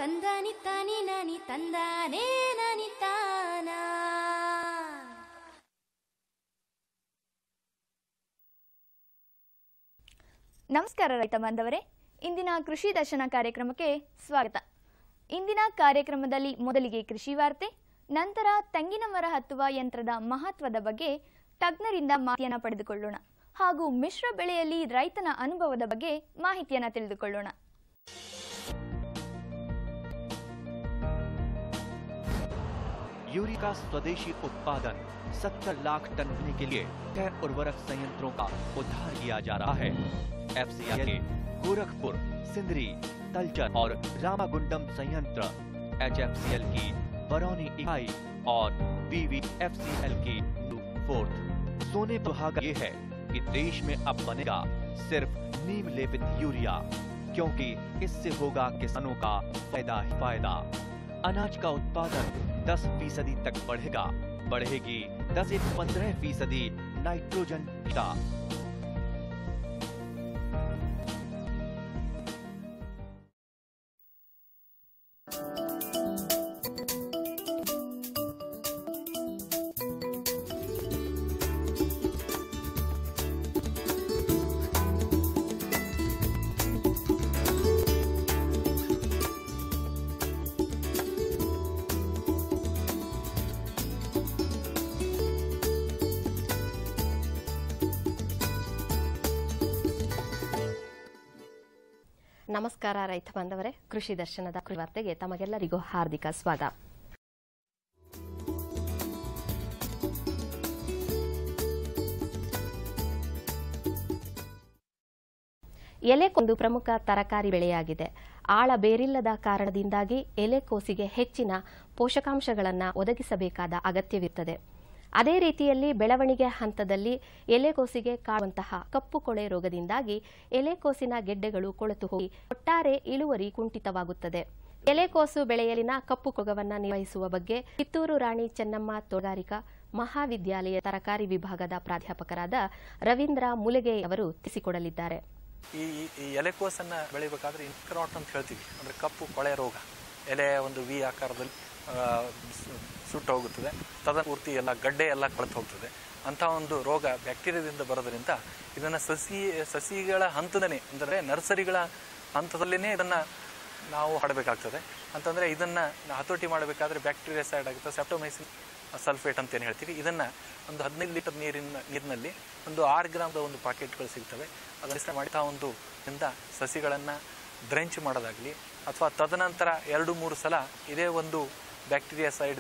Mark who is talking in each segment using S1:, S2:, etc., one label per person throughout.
S1: ತಂದಾನಿ ತಾನಿ ನಾನಿ ತಂದಾನೇ ನಾನಿ ತಾನ
S2: ನಮಸ್ಕಾರ ರೈತ ಬಾಂಧವರೇ ಇಂದಿನ ಕೃಷಿ ದರ್ಶನ ಕಾರ್ಯಕ್ರಮಕ್ಕೆ ಸ್ವಾಗತ ಇಂದಿನ ಕಾರ್ಯಕ್ರಮದಲ್ಲಿ ಮೊದಲಿಗೆ ಕೃಷಿ ವಾರ್ತೆ ನಂತರ ತೆಂಗಿನ ಮರ ಹತ್ತುವ ಯಂತ್ರದ ಮಹತ್ವದ ಬಗ್ಗೆ ತಜ್ಞರಿಂದ ಮಾಹಿತಿಯನ್ನು ಪಡೆದುಕೊಳ್ಳೋಣ ಹಾಗೂ ಮಿಶ್ರ ಬೆಳೆಯಲ್ಲಿ ರೈತನ ಅನುಭವದ ಬಗ್ಗೆ ಮಾಹಿತಿಯನ್ನು ತಿಳಿದುಕೊಳ್ಳೋಣ
S3: यूरिया का स्वदेशी उत्पादन 70 लाख टन होने के लिए छह उर्वरक संयंत्रों का उद्धार किया जा रहा है एफसीआई के गोरखपुर सिंदरी तलचर और रामागुंडम संयंत्र एचएफसीएल की बरौनी इकाई और बीवीएफसीएल की फोर्थ सोने सुहागा ये है कि देश में अब बनेगा सिर्फ नीम लेपित यूरिया क्योंकि इससे होगा किसानों का फायदा ही फायदा अनाज का उत्पादन 10 फीसदी तक बढ़ेगा बढ़ेगी 10 से 15 फीसदी नाइट्रोजन का
S4: ನಮಸ್ಕಾರ ರೈತ ಬಾಂಧವರೇ ಕೃಷಿ ದರ್ಶನದ ಕೃಷಿ ವಾರ್ತೆಗೆ ತಮಗೆಲ್ಲರಿಗೂ ಹಾರ್ದಿಕ ಸ್ವಾಗತ ಎಲೆಕೊಂದು ಪ್ರಮುಖ ತರಕಾರಿ ಬೆಳೆಯಾಗಿದೆ ಆಳ ಬೇರಿಲ್ಲದ ಕಾರಣದಿಂದಾಗಿ ಎಲೆಕೋಸಿಗೆ ಹೆಚ್ಚಿನ ಪೋಷಕಾಂಶಗಳನ್ನು ಒದಗಿಸಬೇಕಾದ ಅಗತ್ಯವಿರುತ್ತದೆ ಅದೇ ರೀತಿಯಲ್ಲಿ ಬೆಳವಣಿಗೆ ಹಂತದಲ್ಲಿ ಎಲೆಕೋಸಿಗೆ ಕಾಡುವಂತಹ ಕಪ್ಪು ಕೊಳೆ ರೋಗದಿಂದಾಗಿ ಎಲೆಕೋಸಿನ ಗೆಡ್ಡೆಗಳು ಕೊಳೆತು ಹೋಗಿ ಒಟ್ಟಾರೆ ಇಳುವರಿ ಕುಂಠಿತವಾಗುತ್ತದೆ ಎಲೆಕೋಸು ಬೆಳೆಯಲಿನ ಕಪ್ಪು ಕೊಗವನ್ನು ನಿರ್ವಹಿಸುವ ಬಗ್ಗೆ ಕಿತ್ತೂರು ರಾಣಿ ಚೆನ್ನಮ್ಮ ತೋಟಗಾರಿಕಾ ಮಹಾವಿದ್ಯಾಲಯ ತರಕಾರಿ ವಿಭಾಗದ ಪ್ರಾಧ್ಯಾಪಕರಾದ ರವೀಂದ್ರ ಮುಲಗೆ ಅವರು ತಿಳಿಸಿಕೊಡಲಿದ್ದಾರೆ
S5: ಈ ಈ ಎಲೆಕೋಸನ್ನು ಬೆಳಿಬೇಕಾದ್ರೆ ಇನ್ಕ್ರಾಟ್ ಅಂತ ಹೇಳ್ತೀವಿ ಅಂದರೆ ಕಪ್ಪು ಕೊಳೆ ರೋಗ ಎಲೆ ಒಂದು ವಿ ಆಕಾರದಲ್ಲಿ ಆ, ಸು- ಸುಟ್ಟು ಹೋಗುತ್ತದೆ ತದ ಪೂರ್ತಿ ಎಲ್ಲ ಗಡ್ಡೆ ಎಲ್ಲ ಕೊಳೆತು ಹೋಗ್ತದೆ ಅಂಥ ಒಂದು ರೋಗ ಬ್ಯಾಕ್ಟೀರಿಯಾದಿಂದ ಬರೋದ್ರಿಂದ ಇದನ್ನು ಸಸಿ ಸಸಿಗಳ ಹಂತದನೇ ಅಂದರೆ ನರ್ಸರಿಗಳ ಹಂತದಲ್ಲೇ ಇದನ್ನು ನಾವು ಹಾಡಬೇಕಾಗ್ತದೆ ಅಂತಂದರೆ ಇದನ್ನು ಹತೋಟಿ ಮಾಡಬೇಕಾದ್ರೆ ಬ್ಯಾಕ್ಟೀರಿಯಾ ಸೈಡ್ ಆಗುತ್ತೆ ಸೆಪ್ಟೋಮೈಸಿನ್ ಸಲ್ಫೇಟ್ ಅಂತ ಏನು ಹೇಳ್ತೀವಿ ಇದನ್ನು ಒಂದು ಹದಿನೈದು ಲೀಟರ್ ನೀರಿನ ನೀರಿನಲ್ಲಿ ಒಂದು ಆರು ಗ್ರಾಮ್ದ ಒಂದು ಪಾಕೆಟ್ಗಳು ಸಿಗ್ತವೆ ಅದನ್ನು ಮಾಡ್ತಾ ಒಂದು ಇಂದ ಸಸಿಗಳನ್ನು ಡ್ರೆಂಚ್ ಮಾಡೋದಾಗಲಿ ಅಥವಾ ತದನಂತರ ಎರಡು ಮೂರು ಸಲ ಇದೇ ಒಂದು ಬ್ಯಾಕ್ಟೀರಿಯಾ ಸೈಡ್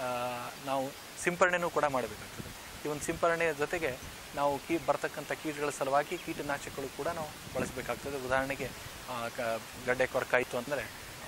S5: ನಾವು ಸಿಂಪರಣೆನೂ ಕೂಡ ಮಾಡಬೇಕಾಗ್ತದೆ ಈ ಒಂದು ಸಿಂಪರಣೆಯ ಜೊತೆಗೆ ನಾವು ಕೀ ಬರ್ತಕ್ಕಂಥ ಕೀಟಗಳ ಸಲುವಾಗಿ ಕೀಟನಾಶಕಗಳು ಕೂಡ ನಾವು ಬಳಸಬೇಕಾಗ್ತದೆ ಉದಾಹರಣೆಗೆ ಆ, ಕ- ಗಡ್ಡೆ ಕೊರಕಾಯಿತು ಅಂದರೆ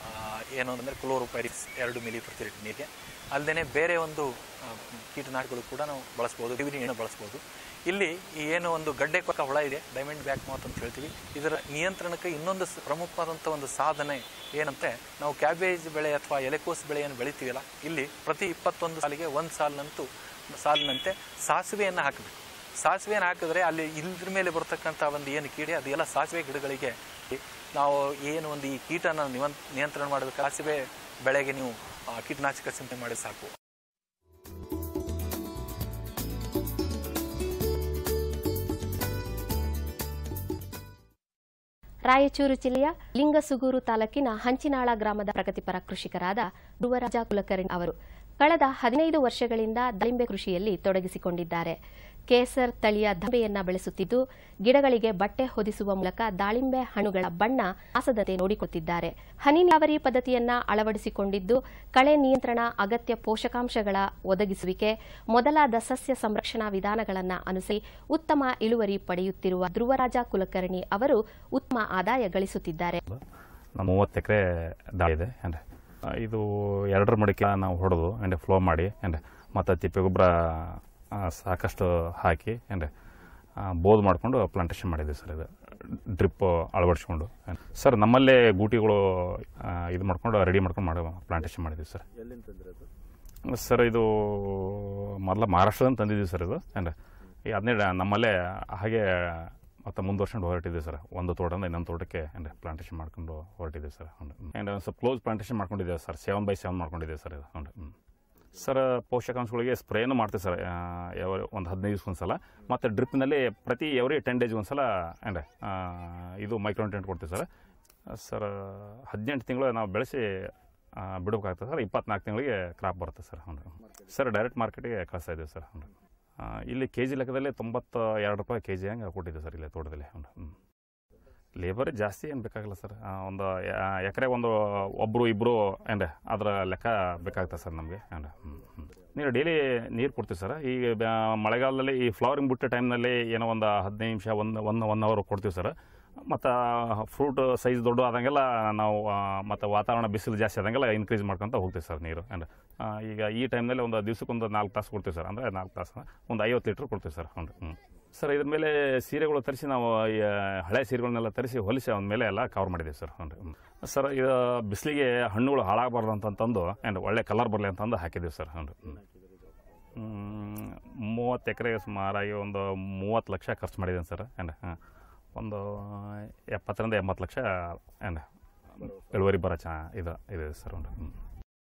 S5: ಏನು ಅಂದರೆ ಕ್ಲೋರೋಪೈರಿಕ್ಸ್ ಎರಡು ಮಿಲಿ ಪ್ರತಿ ಲೀಟರ್ ನೀರಿಗೆ ಅಲ್ಲದೆ ಬೇರೆ ಒಂದು ಆ, ಕೀಟನಾಶಕಗಳು ಕೂಡ ನಾವು ಬಳಸ್ಬೋದು ಡಿವಿನಿಯನ್ನು ಬಳಸ್ಬೋದು ಇಲ್ಲಿ ಈ ಏನು ಒಂದು ಗಡ್ಡೆ ಕೊಕ್ಕ ಹುಳ ಇದೆ ಡೈಮಂಡ್ ಬ್ಯಾಕ್ ಮಾತ್ ಅಂತ ಹೇಳ್ತೀವಿ ಇದರ ನಿಯಂತ್ರಣಕ್ಕೆ ಇನ್ನೊಂದು ಸ- ಪ್ರಮುಖವಾದಂಥ ಒಂದು ಸಾಧನೆ ಏನಂತೆ ನಾವು ಕ್ಯಾಬೇಜ್ ಬೆಳೆ ಅಥವಾ ಎಲೆಕೋಸು ಬೆಳೆಯನ್ನು ಬೆಳಿತೀವಲ್ಲ ಇಲ್ಲಿ ಪ್ರತಿ ಇಪ್ಪತ್ತೊಂದು ಸಾಲಿಗೆ ಒಂದು ಸಾಲಿನಂತೂ ಸಾಲಿನಂತೆ ಸಾಸಿವೆಯನ್ನು ಹಾಕಬೇಕು ಸಾಸಿವೆಯನ್ನು ಹಾಕಿದ್ರೆ ಅಲ್ಲಿ ಇದ್ರ ಮೇಲೆ ಬರ್ತಕ್ಕಂಥ ಒಂದು ಏನು ಕೀಡೆ ಅದೆಲ್ಲ ಸಾಸಿವೆ ಗಿಡಗಳಿಗೆ ನಾವು ಏನು ಒಂದು ಈ ಕೀಟನ ನಿವನ್ ನಿಯಂತ್ರಣ ಮಾಡಬೇಕು ಸಾಸಿವೆ ಬೆಳೆಗೆ ನೀವು ಆ, ಕೀಟನಾಶಕ ಸಿಂಪಡಣೆ ಮಾಡಿ ಸಾಕು
S4: ರಾಯಚೂರು ಜಿಲ್ಲೆಯ ಲಿಂಗಸುಗೂರು ತಾಲೂಕಿನ ಹಂಚಿನಾಳ ಗ್ರಾಮದ ಪ್ರಗತಿಪರ ಕೃಷಿಕರಾದ ಧ್ರುವರಾಜ ಕುಲಕರ್ಣಿ ಅವರು ಕಳೆದ ಹದಿನೈದು ವರ್ಷಗಳಿಂದ ದಾಳಿಂಬೆ ಕೃಷಿಯಲ್ಲಿ ತೊಡಗಿಸಿಕೊಂಡಿದ್ದಾರೆ ಕೇಸರ್ ತಳಿಯ ದಂಬೆಯನ್ನ ಬೆಳೆಸುತ್ತಿದ್ದು ಗಿಡಗಳಿಗೆ ಬಟ್ಟೆ ಹೊದಿಸುವ ಮೂಲಕ ದಾಳಿಂಬೆ ಹಣ್ಣುಗಳ ಬಣ್ಣ ಆಸದಂತೆ ನೋಡಿಕೊಳ್ಳುತ್ತಿದ್ದಾರೆ ಹನಿ ನೀರಾವರಿ ಪದ್ಧತಿಯನ್ನ ಅಳವಡಿಸಿಕೊಂಡಿದ್ದು ಕಳೆ ನಿಯಂತ್ರಣ ಅಗತ್ಯ ಪೋಷಕಾಂಶಗಳ ಒದಗಿಸುವಿಕೆ ಮೊದಲಾದ ಸಸ್ಯ ಸಂರಕ್ಷಣಾ ವಿಧಾನಗಳನ್ನು ಅನುಸರಿ ಉತ್ತಮ ಇಳುವರಿ ಪಡೆಯುತ್ತಿರುವ ಧ್ರುವರಾಜ ಕುಲಕರ್ಣಿ ಅವರು ಉತ್ತಮ ಆದಾಯ ಗಳಿಸುತ್ತಿದ್ದಾರೆ
S6: ನಮ್ಮ ಮೂವತ್ತು ಎಕರೆ ದಾಳಿ ಇದೆ ಏನ್ರಿ ಆ, ಇದು ಎರಡರ ಮಡಿಕೆ ನಾವು ಹೊಡೆದು ಏನ್ರಿ ಫ್ಲೋ ಮಾಡಿ ಏನ್ರಿ ಮತ್ತು ತಿಪ್ಪೆ ಗೊಬ್ಬರ ಆ, ಸಾಕಷ್ಟು ಹಾಕಿ ಏನ್ರಿ ಆ, ಬೋದ್ ಮಾಡಿಕೊಂಡು ಪ್ಲಾಂಟೇಶನ್ ಮಾಡಿದ್ದೀವಿ ಸರ್ ಇದು ಡ್ರಿಪ್ ಅಳವಡಿಸ್ಕೊಂಡು ಏನ್- ಸರ್ ನಮ್ಮಲ್ಲೇ ಗೂಟಿಗಳು ಆ, ಇದು ಮಾಡ್ಕೊಂಡು ರೆಡಿ ಮಾಡ್ಕೊಂಡು ಮಾಡಿ ಪ್ಲಾಂಟೇಶನ್ ಮಾಡಿದ್ದೀವಿ ಸರ್ ಸರ್ ಇದು ಮೊದಲ ಮಹಾರಾಷ್ಟ್ರದಿಂದ ತಂದಿದ್ದೀವಿ ಸರ್ ಇದು ಏನ್ರಿ ಈ ಹದಿನೈದು ನಮ್ಮಲ್ಲೇ ಹಾಗೆ ಮತ್ತು ಮುಂದುವರ್ಸ್ಕೊಂಡು ಹೊರಟಿದ್ದೀವಿ ಸರ್ ಒಂದು ತೋಟದಿಂದ ಇನ್ನೊಂದು ತೋಟಕ್ಕೆ ಅಂದರೆ ಪ್ಲಾಂಟೇಶನ್ ಮಾಡ್ಕೊಂಡು ಹೊರಟಿದ್ದೀವಿ ಸರ್ ಹ್ಞೂ ಆ್ಯಂಡ್ ಒಂದು ಸ್ವಲ್ಪ ಕ್ಲೋಸ್ ಪ್ಲಾಂಟೇಶನ್ ಮಾಡ್ಕೊಂಡಿದ್ದೇವೆ ಸರ್ ಸೆವೆನ್ ಬೈ ಸೆವೆನ್ ಮಾಡ್ಕೊಂಡಿದ್ದೇವೆ ಸರ್ ಇದು ಹ್ಞೂ ಹ್ಞೂ ಸರ್ ಪೋಷಕಾಂಶಗಳಿಗೆ ಸ್ಪ್ರೇನು ಮಾಡ್ತೀವಿ ಸರ್ ಯಾವ ಒಂದು ಹದಿನೈದು ದಿವ್ಸಕ್ಕೆ ಸಲ ಮತ್ತು ಡ್ರಿಪ್ನಲ್ಲಿ ಪ್ರತಿ ಎವ್ರಿ ಟೆನ್ ಡೇಸ್ ಒಂದು ಸಲ ಅಂದರೆ ಇದು ಮೈಕ್ರೋನ್ಟೆಂಟ್ ಕೊಡ್ತೀವಿ ಸರ್ ಸರ್ ಹದಿನೆಂಟು ತಿಂಗಳು ನಾವು ಬೆಳೆಸಿ ಆ, ಬಿಡಬೇಕಾಗ್ತದೆ ಸರ್ ಇಪ್ಪತ್ನಾಲ್ಕು ತಿಂಗಳಿಗೆ ಕ್ರಾಪ್ ಬರುತ್ತೆ ಸರ್ ಹ್ಞೂ ಸರ್ ಡೈರೆಕ್ಟ್ ಮಾರ್ಕೆಟಿಗೆ ಕಳಿಸ್ತಾ ಇದ್ದೀವಿ ಸರ್ ಹ್ಞೂ ಆ, ಇಲ್ಲಿ ಕೆ ಜಿ ಲೆಕ್ಕದಲ್ಲಿ ತೊಂಬತ್ತ ಎರಡು ರೂಪಾಯಿ ಕೆ ಜಿ ಹಂಗೆ ಕೊಟ್ಟಿದ್ದೀವಿ ಸರ್ ಇಲ್ಲಿ ತೋಟದಲ್ಲಿ ಹ್ಞೂ ಹ್ಞೂ ಲೇಬರ್ ಜಾಸ್ತಿ ಏನು ಬೇಕಾಗಿಲ್ಲ ಸರ್ ಆ, ಒಂದು ಎಕರೆ ಒಂದು ಒಬ್ಬರು ಇಬ್ಬರು ಏನ್ರೆ ಅದರ ಲೆಕ್ಕ ಬೇಕಾಗ್ತದೆ ಸರ್ ನಮಗೆ ಏನ್ರೆ ಹ್ಞೂ ಹ್ಞೂ ನೀರು ಡೈಲಿ ನೀರು ಕೊಡ್ತೀವಿ ಸರ್ ಈಗ ಬ್ಯಾ- ಮಳೆಗಾಲದಲ್ಲಿ ಈ ಫ್ಲವರಿಂಗ್ ಬಿಟ್ಟ ಟೈಮ್ನಲ್ಲಿ ಏನೋ ಒಂದು ಹದಿನೈದು ನಿಮಿಷ ಒಂದು ಒನ್ ಒನ್ ಅವರ್ ಕೊಡ್ತೀವಿ ಸರ್ ಮತ್ತು ಫ್ರೂಟ್ ಸೈಜ್ ದೊಡ್ಡ ಆದಂಗೆಲ್ಲ ನಾವು ಮತ್ತು ವಾತಾವರಣ ಬಿಸಿಲು ಜಾಸ್ತಿ ಆದಂಗೆಲ್ಲ ಇನ್ಕ್ರೀಸ್ ಮಾಡ್ಕೊತ ಹೋಗ್ತೀವಿ ಸರ್ ನೀರು ಆ್ಯಂಡ್ ಈಗ ಈ ಟೈಮ್ನಲ್ಲಿ ಒಂದು ದಿವ್ಸಕ್ಕೊಂದು ನಾಲ್ಕು ತಾಸು ಕೊಡ್ತೀವಿ ಸರ್ ಅಂದರೆ ನಾಲ್ಕು ತಾಸು ಒಂದು ಐವತ್ತು ಲೀಟ್ರ್ ಕೊಡ್ತೀವಿ ಸರ್ ಹ್ಞೂ ಹ್ಞೂ ಸರ್ ಇದ್ರ ಮೇಲೆ ಸೀರೆಗಳು ತರಿಸಿ ನಾವು ಈ ಹಳೆ ಸೀರೆಗಳನ್ನೆಲ್ಲ ತರಿಸಿ ಹೊಲಿಸಿ ಅವನ ಮೇಲೆ ಎಲ್ಲ ಕವರ್ ಮಾಡಿದ್ದೀವಿ ಸರ್ ಹ್ಞೂ ಹ್ಞೂ ಸರ್ ಇದು ಬಿಸಿಲಿಗೆ ಹಣ್ಣುಗಳು ಹಾಳಾಗಬಾರ್ದು ಅಂತಂದು ಆ್ಯಂಡ್ ಒಳ್ಳೆ ಕಲರ್ ಬರಲಿ ಅಂತಂದು ಹಾಕಿದ್ದೀವಿ ಸರ್ ಹ್ಞೂ ಹ್ಞೂ ಮೂವತ್ತು ಎಕರೆಗೆ ಸುಮಾರಾಗಿ ಒಂದು ಮೂವತ್ತು ಲಕ್ಷ ಖರ್ಚು ಮಾಡಿದ್ದೀನಿ ಸರ್ ಆ್ಯಂಡ್ ಒಂದು ಎಪ್ಪತ್ತರಿಂದ ಎಂಬತ್ತು ಲಕ್ಷ ಆ್ಯಂಡ್ ಇಳುವರಿ ಬರೋ ಚಾ ಇದು ಇದೆ ಸರ್ ಒಂದು ಹ್ಞೂ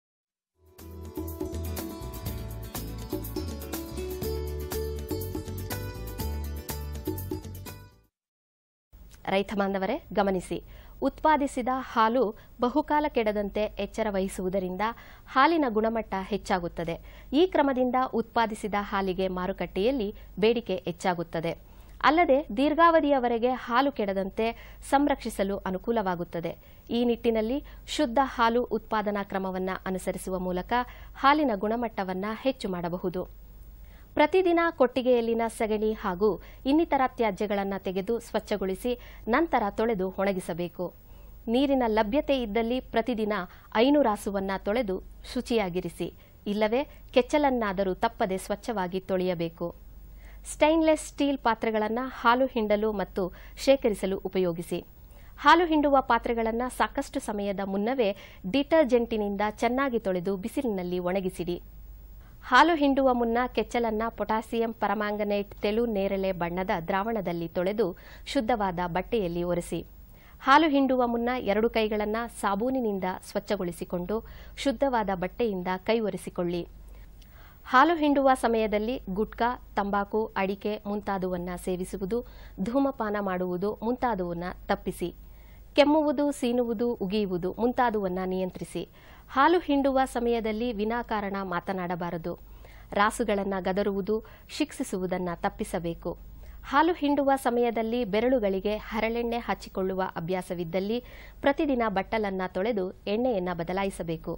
S4: ರೈತ ಬಾಂಧವರೇ ಗಮನಿಸಿ ಉತ್ಪಾದಿಸಿದ ಹಾಲು ಬಹುಕಾಲ ಕೆಡದಂತೆ ಎಚ್ಚರ ವಹಿಸುವುದರಿಂದ ಹಾಲಿನ ಗುಣಮಟ್ಟ ಹೆಚ್ಚಾಗುತ್ತದೆ ಈ ಕ್ರಮದಿಂದ ಉತ್ಪಾದಿಸಿದ ಹಾಲಿಗೆ ಮಾರುಕಟ್ಟೆಯಲ್ಲಿ ಬೇಡಿಕೆ ಹೆಚ್ಚಾಗುತ್ತದೆ ಅಲ್ಲದೆ ದೀರ್ಘಾವಧಿಯವರೆಗೆ ಹಾಲು ಕೆಡದಂತೆ ಸಂರಕ್ಷಿಸಲು ಅನುಕೂಲವಾಗುತ್ತದೆ ಈ ನಿಟ್ಟಿನಲ್ಲಿ ಶುದ್ಧ ಹಾಲು ಉತ್ಪಾದನಾ ಕ್ರಮವನ್ನು ಅನುಸರಿಸುವ ಮೂಲಕ ಹಾಲಿನ ಗುಣಮಟ್ಟವನ್ನು ಹೆಚ್ಚು ಮಾಡಬಹುದು ಪ್ರತಿದಿನ ಕೊಟ್ಟಿಗೆಯಲ್ಲಿನ ಸಗಣಿ ಹಾಗೂ ಇನ್ನಿತರ ತ್ಯಾಜ್ಯಗಳನ್ನು ತೆಗೆದು ಸ್ವಚ್ಛಗೊಳಿಸಿ ನಂತರ ತೊಳೆದು ಒಣಗಿಸಬೇಕು ನೀರಿನ ಲಭ್ಯತೆ ಇದ್ದಲ್ಲಿ ಪ್ರತಿದಿನ ಐನೂರಾಸುವನ್ನ ತೊಳೆದು ಶುಚಿಯಾಗಿರಿಸಿ ಇಲ್ಲವೇ ಕೆಚ್ಚಲನ್ನಾದರೂ ತಪ್ಪದೆ ಸ್ವಚ್ಛವಾಗಿ ತೊಳೆಯಬೇಕು ಸ್ಟೈನ್ಲೆಸ್ ಸ್ಟೀಲ್ ಪಾತ್ರೆಗಳನ್ನು ಹಾಲು ಹಿಂಡಲು ಮತ್ತು ಶೇಖರಿಸಲು ಉಪಯೋಗಿಸಿ ಹಾಲು ಹಿಂಡುವ ಪಾತ್ರೆಗಳನ್ನು ಸಾಕಷ್ಟು ಸಮಯದ ಮುನ್ನವೇ ಡಿಟರ್ಜೆಂಟಿನಿಂದ ಚೆನ್ನಾಗಿ ತೊಳೆದು ಬಿಸಿಲಿನಲ್ಲಿ ಒಣಗಿಸಿಡಿ ಹಾಲು ಹಿಂಡುವ ಮುನ್ನ ಕೆಚ್ಚಲನ್ನ ಪೊಟ್ಯಾಸಿಯಂ ಪರಮಾಂಗನೇಟ್ ತೆಳು ನೇರಳೆ ಬಣ್ಣದ ದ್ರಾವಣದಲ್ಲಿ ತೊಳೆದು ಶುದ್ಧವಾದ ಬಟ್ಟೆಯಲ್ಲಿ ಒರೆಸಿ ಹಾಲು ಹಿಂಡುವ ಮುನ್ನ ಎರಡು ಕೈಗಳನ್ನು ಸಾಬೂನಿನಿಂದ ಸ್ವಚ್ಛಗೊಳಿಸಿಕೊಂಡು ಶುದ್ಧವಾದ ಬಟ್ಟೆಯಿಂದ ಕೈ ಒರೆಸಿಕೊಳ್ಳಿ ಹಾಲು ಹಿಂಡುವ ಸಮಯದಲ್ಲಿ ಗುಟ್ಕಾ ತಂಬಾಕು ಅಡಿಕೆ ಮುಂತಾದವನ್ನ ಸೇವಿಸುವುದು ಧೂಮಪಾನ ಮಾಡುವುದು ಮುಂತಾದವನ್ನ ತಪ್ಪಿಸಿ ಕೆಮ್ಮುವುದು ಸೀನುವುದು ಉಗಿಯುವುದು ಮುಂತಾದವನ್ನ ನಿಯಂತ್ರಿಸಿ ಹಾಲು ಹಿಂಡುವ ಸಮಯದಲ್ಲಿ ವಿನಾಕಾರಣ ಮಾತನಾಡಬಾರದು ರಾಸುಗಳನ್ನು ಗದರುವುದು ಶಿಕ್ಷಿಸುವುದನ್ನು ತಪ್ಪಿಸಬೇಕು ಹಾಲು ಹಿಂಡುವ ಸಮಯದಲ್ಲಿ ಬೆರಳುಗಳಿಗೆ ಹರಳೆಣ್ಣೆ ಹಚ್ಚಿಕೊಳ್ಳುವ ಅಭ್ಯಾಸವಿದ್ದಲ್ಲಿ ಪ್ರತಿದಿನ ಬಟ್ಟಲನ್ನ ತೊಳೆದು ಎಣ್ಣೆಯನ್ನ ಬದಲಾಯಿಸಬೇಕು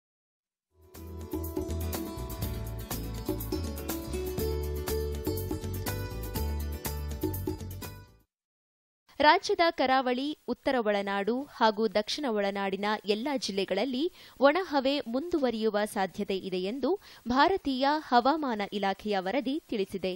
S7: ರಾಜ್ಯದ ಕರಾವಳಿ ಉತ್ತರ ಒಳನಾಡು ಹಾಗೂ ದಕ್ಷಿಣ ಒಳನಾಡಿನ ಎಲ್ಲಾ ಜಿಲ್ಲೆಗಳಲ್ಲಿ ಒಣಹವೆ ಮುಂದುವರಿಯುವ ಸಾಧ್ಯತೆ ಇದೆ ಎಂದು ಭಾರತೀಯ ಹವಾಮಾನ ಇಲಾಖೆಯ ವರದಿ ತಿಳಿಸಿದೆ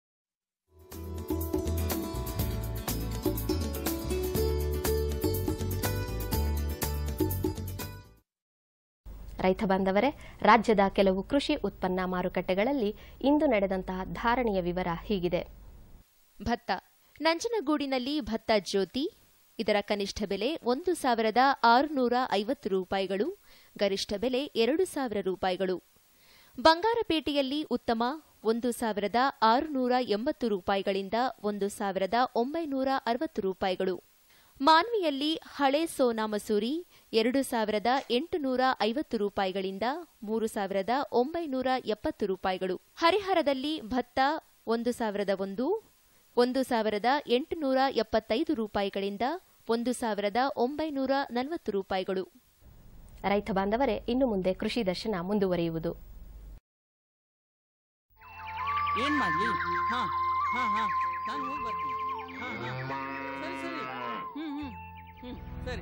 S4: ರೈತ ಬಾಂಧವರೇ ರಾಜ್ಯದ ಕೆಲವು ಕೃಷಿ ಉತ್ಪನ್ನ ಮಾರುಕಟ್ಟೆಗಳಲ್ಲಿ ಇಂದು ನಡೆದಂತಹ ಧಾರಣೆಯ ವಿವರ ಹೀಗಿದೆ
S7: ಭತ್ತ ನಂಜನಗೂಡಿನಲ್ಲಿ ಭತ್ತ ಜ್ಯೋತಿ ಇದರ ಕನಿಷ್ಠ ಬೆಲೆ ಒಂದು ಸಾವಿರದ ಆರುನೂರ ಐವತ್ತು ರೂಪಾಯಿಗಳು ಗರಿಷ್ಠ ಬೆಲೆ ಎರಡು ಸಾವಿರ ರೂಪಾಯಿಗಳು ಬಂಗಾರಪೇಟೆಯಲ್ಲಿ ಉತ್ತಮ ಒಂದು ಸಾವಿರದ ಆರುನೂರ ಎಂಬತ್ತು ರೂಪಾಯಿಗಳಿಂದ ಒಂದು ಸಾವಿರದ ಒಂಬೈನೂರ ಅರವತ್ತು ರೂಪಾಯಿಗಳು ಮಾನ್ವಿಯಲ್ಲಿ ಹಳೆ ಸೋನಾ ಮಸೂರಿ ಎರಡು ಸಾವಿರದ ಎಂಟುನೂರ ಐವತ್ತು ರೂಪಾಯಿಗಳಿಂದ ಮೂರು ಸಾವಿರದ ಒಂಬೈನೂರ ಎಪ್ಪತ್ತು ರೂಪಾಯಿಗಳು ಹರಿಹರದಲ್ಲಿ ಭತ್ತ ಒಂದು ಸಾವಿರದ ಒಂದು ಒಂದು ಸಾವಿರದ ಎಂಟುನೂರ ಎಪ್ಪತ್ತೈದು ರೂಪಾಯಿಗಳಿಂದ ಒಂದು ಸಾವಿರದ ಒಂಬೈನೂರ ನಲವತ್ತು ರೂಪಾಯಿಗಳು
S4: ರೈತ ಬಾಂಧವರೇ ಇನ್ನು ಮುಂದೆ ಕೃಷಿ ದರ್ಶನ ಮುಂದುವರಿಯುವುದು
S8: ಏನ್ ಮಾಡ್ಲಿ ಹಾ ಹಾ ಹಾ ನಾನು ಹೋಗಿ ಬರ್ತೀನಿ ಹಾ ಹಾ ಸರಿ ಸರಿ ಹ್ಮ್ ಹ್ಮ್ ಹ್ಮ್ ಸರಿ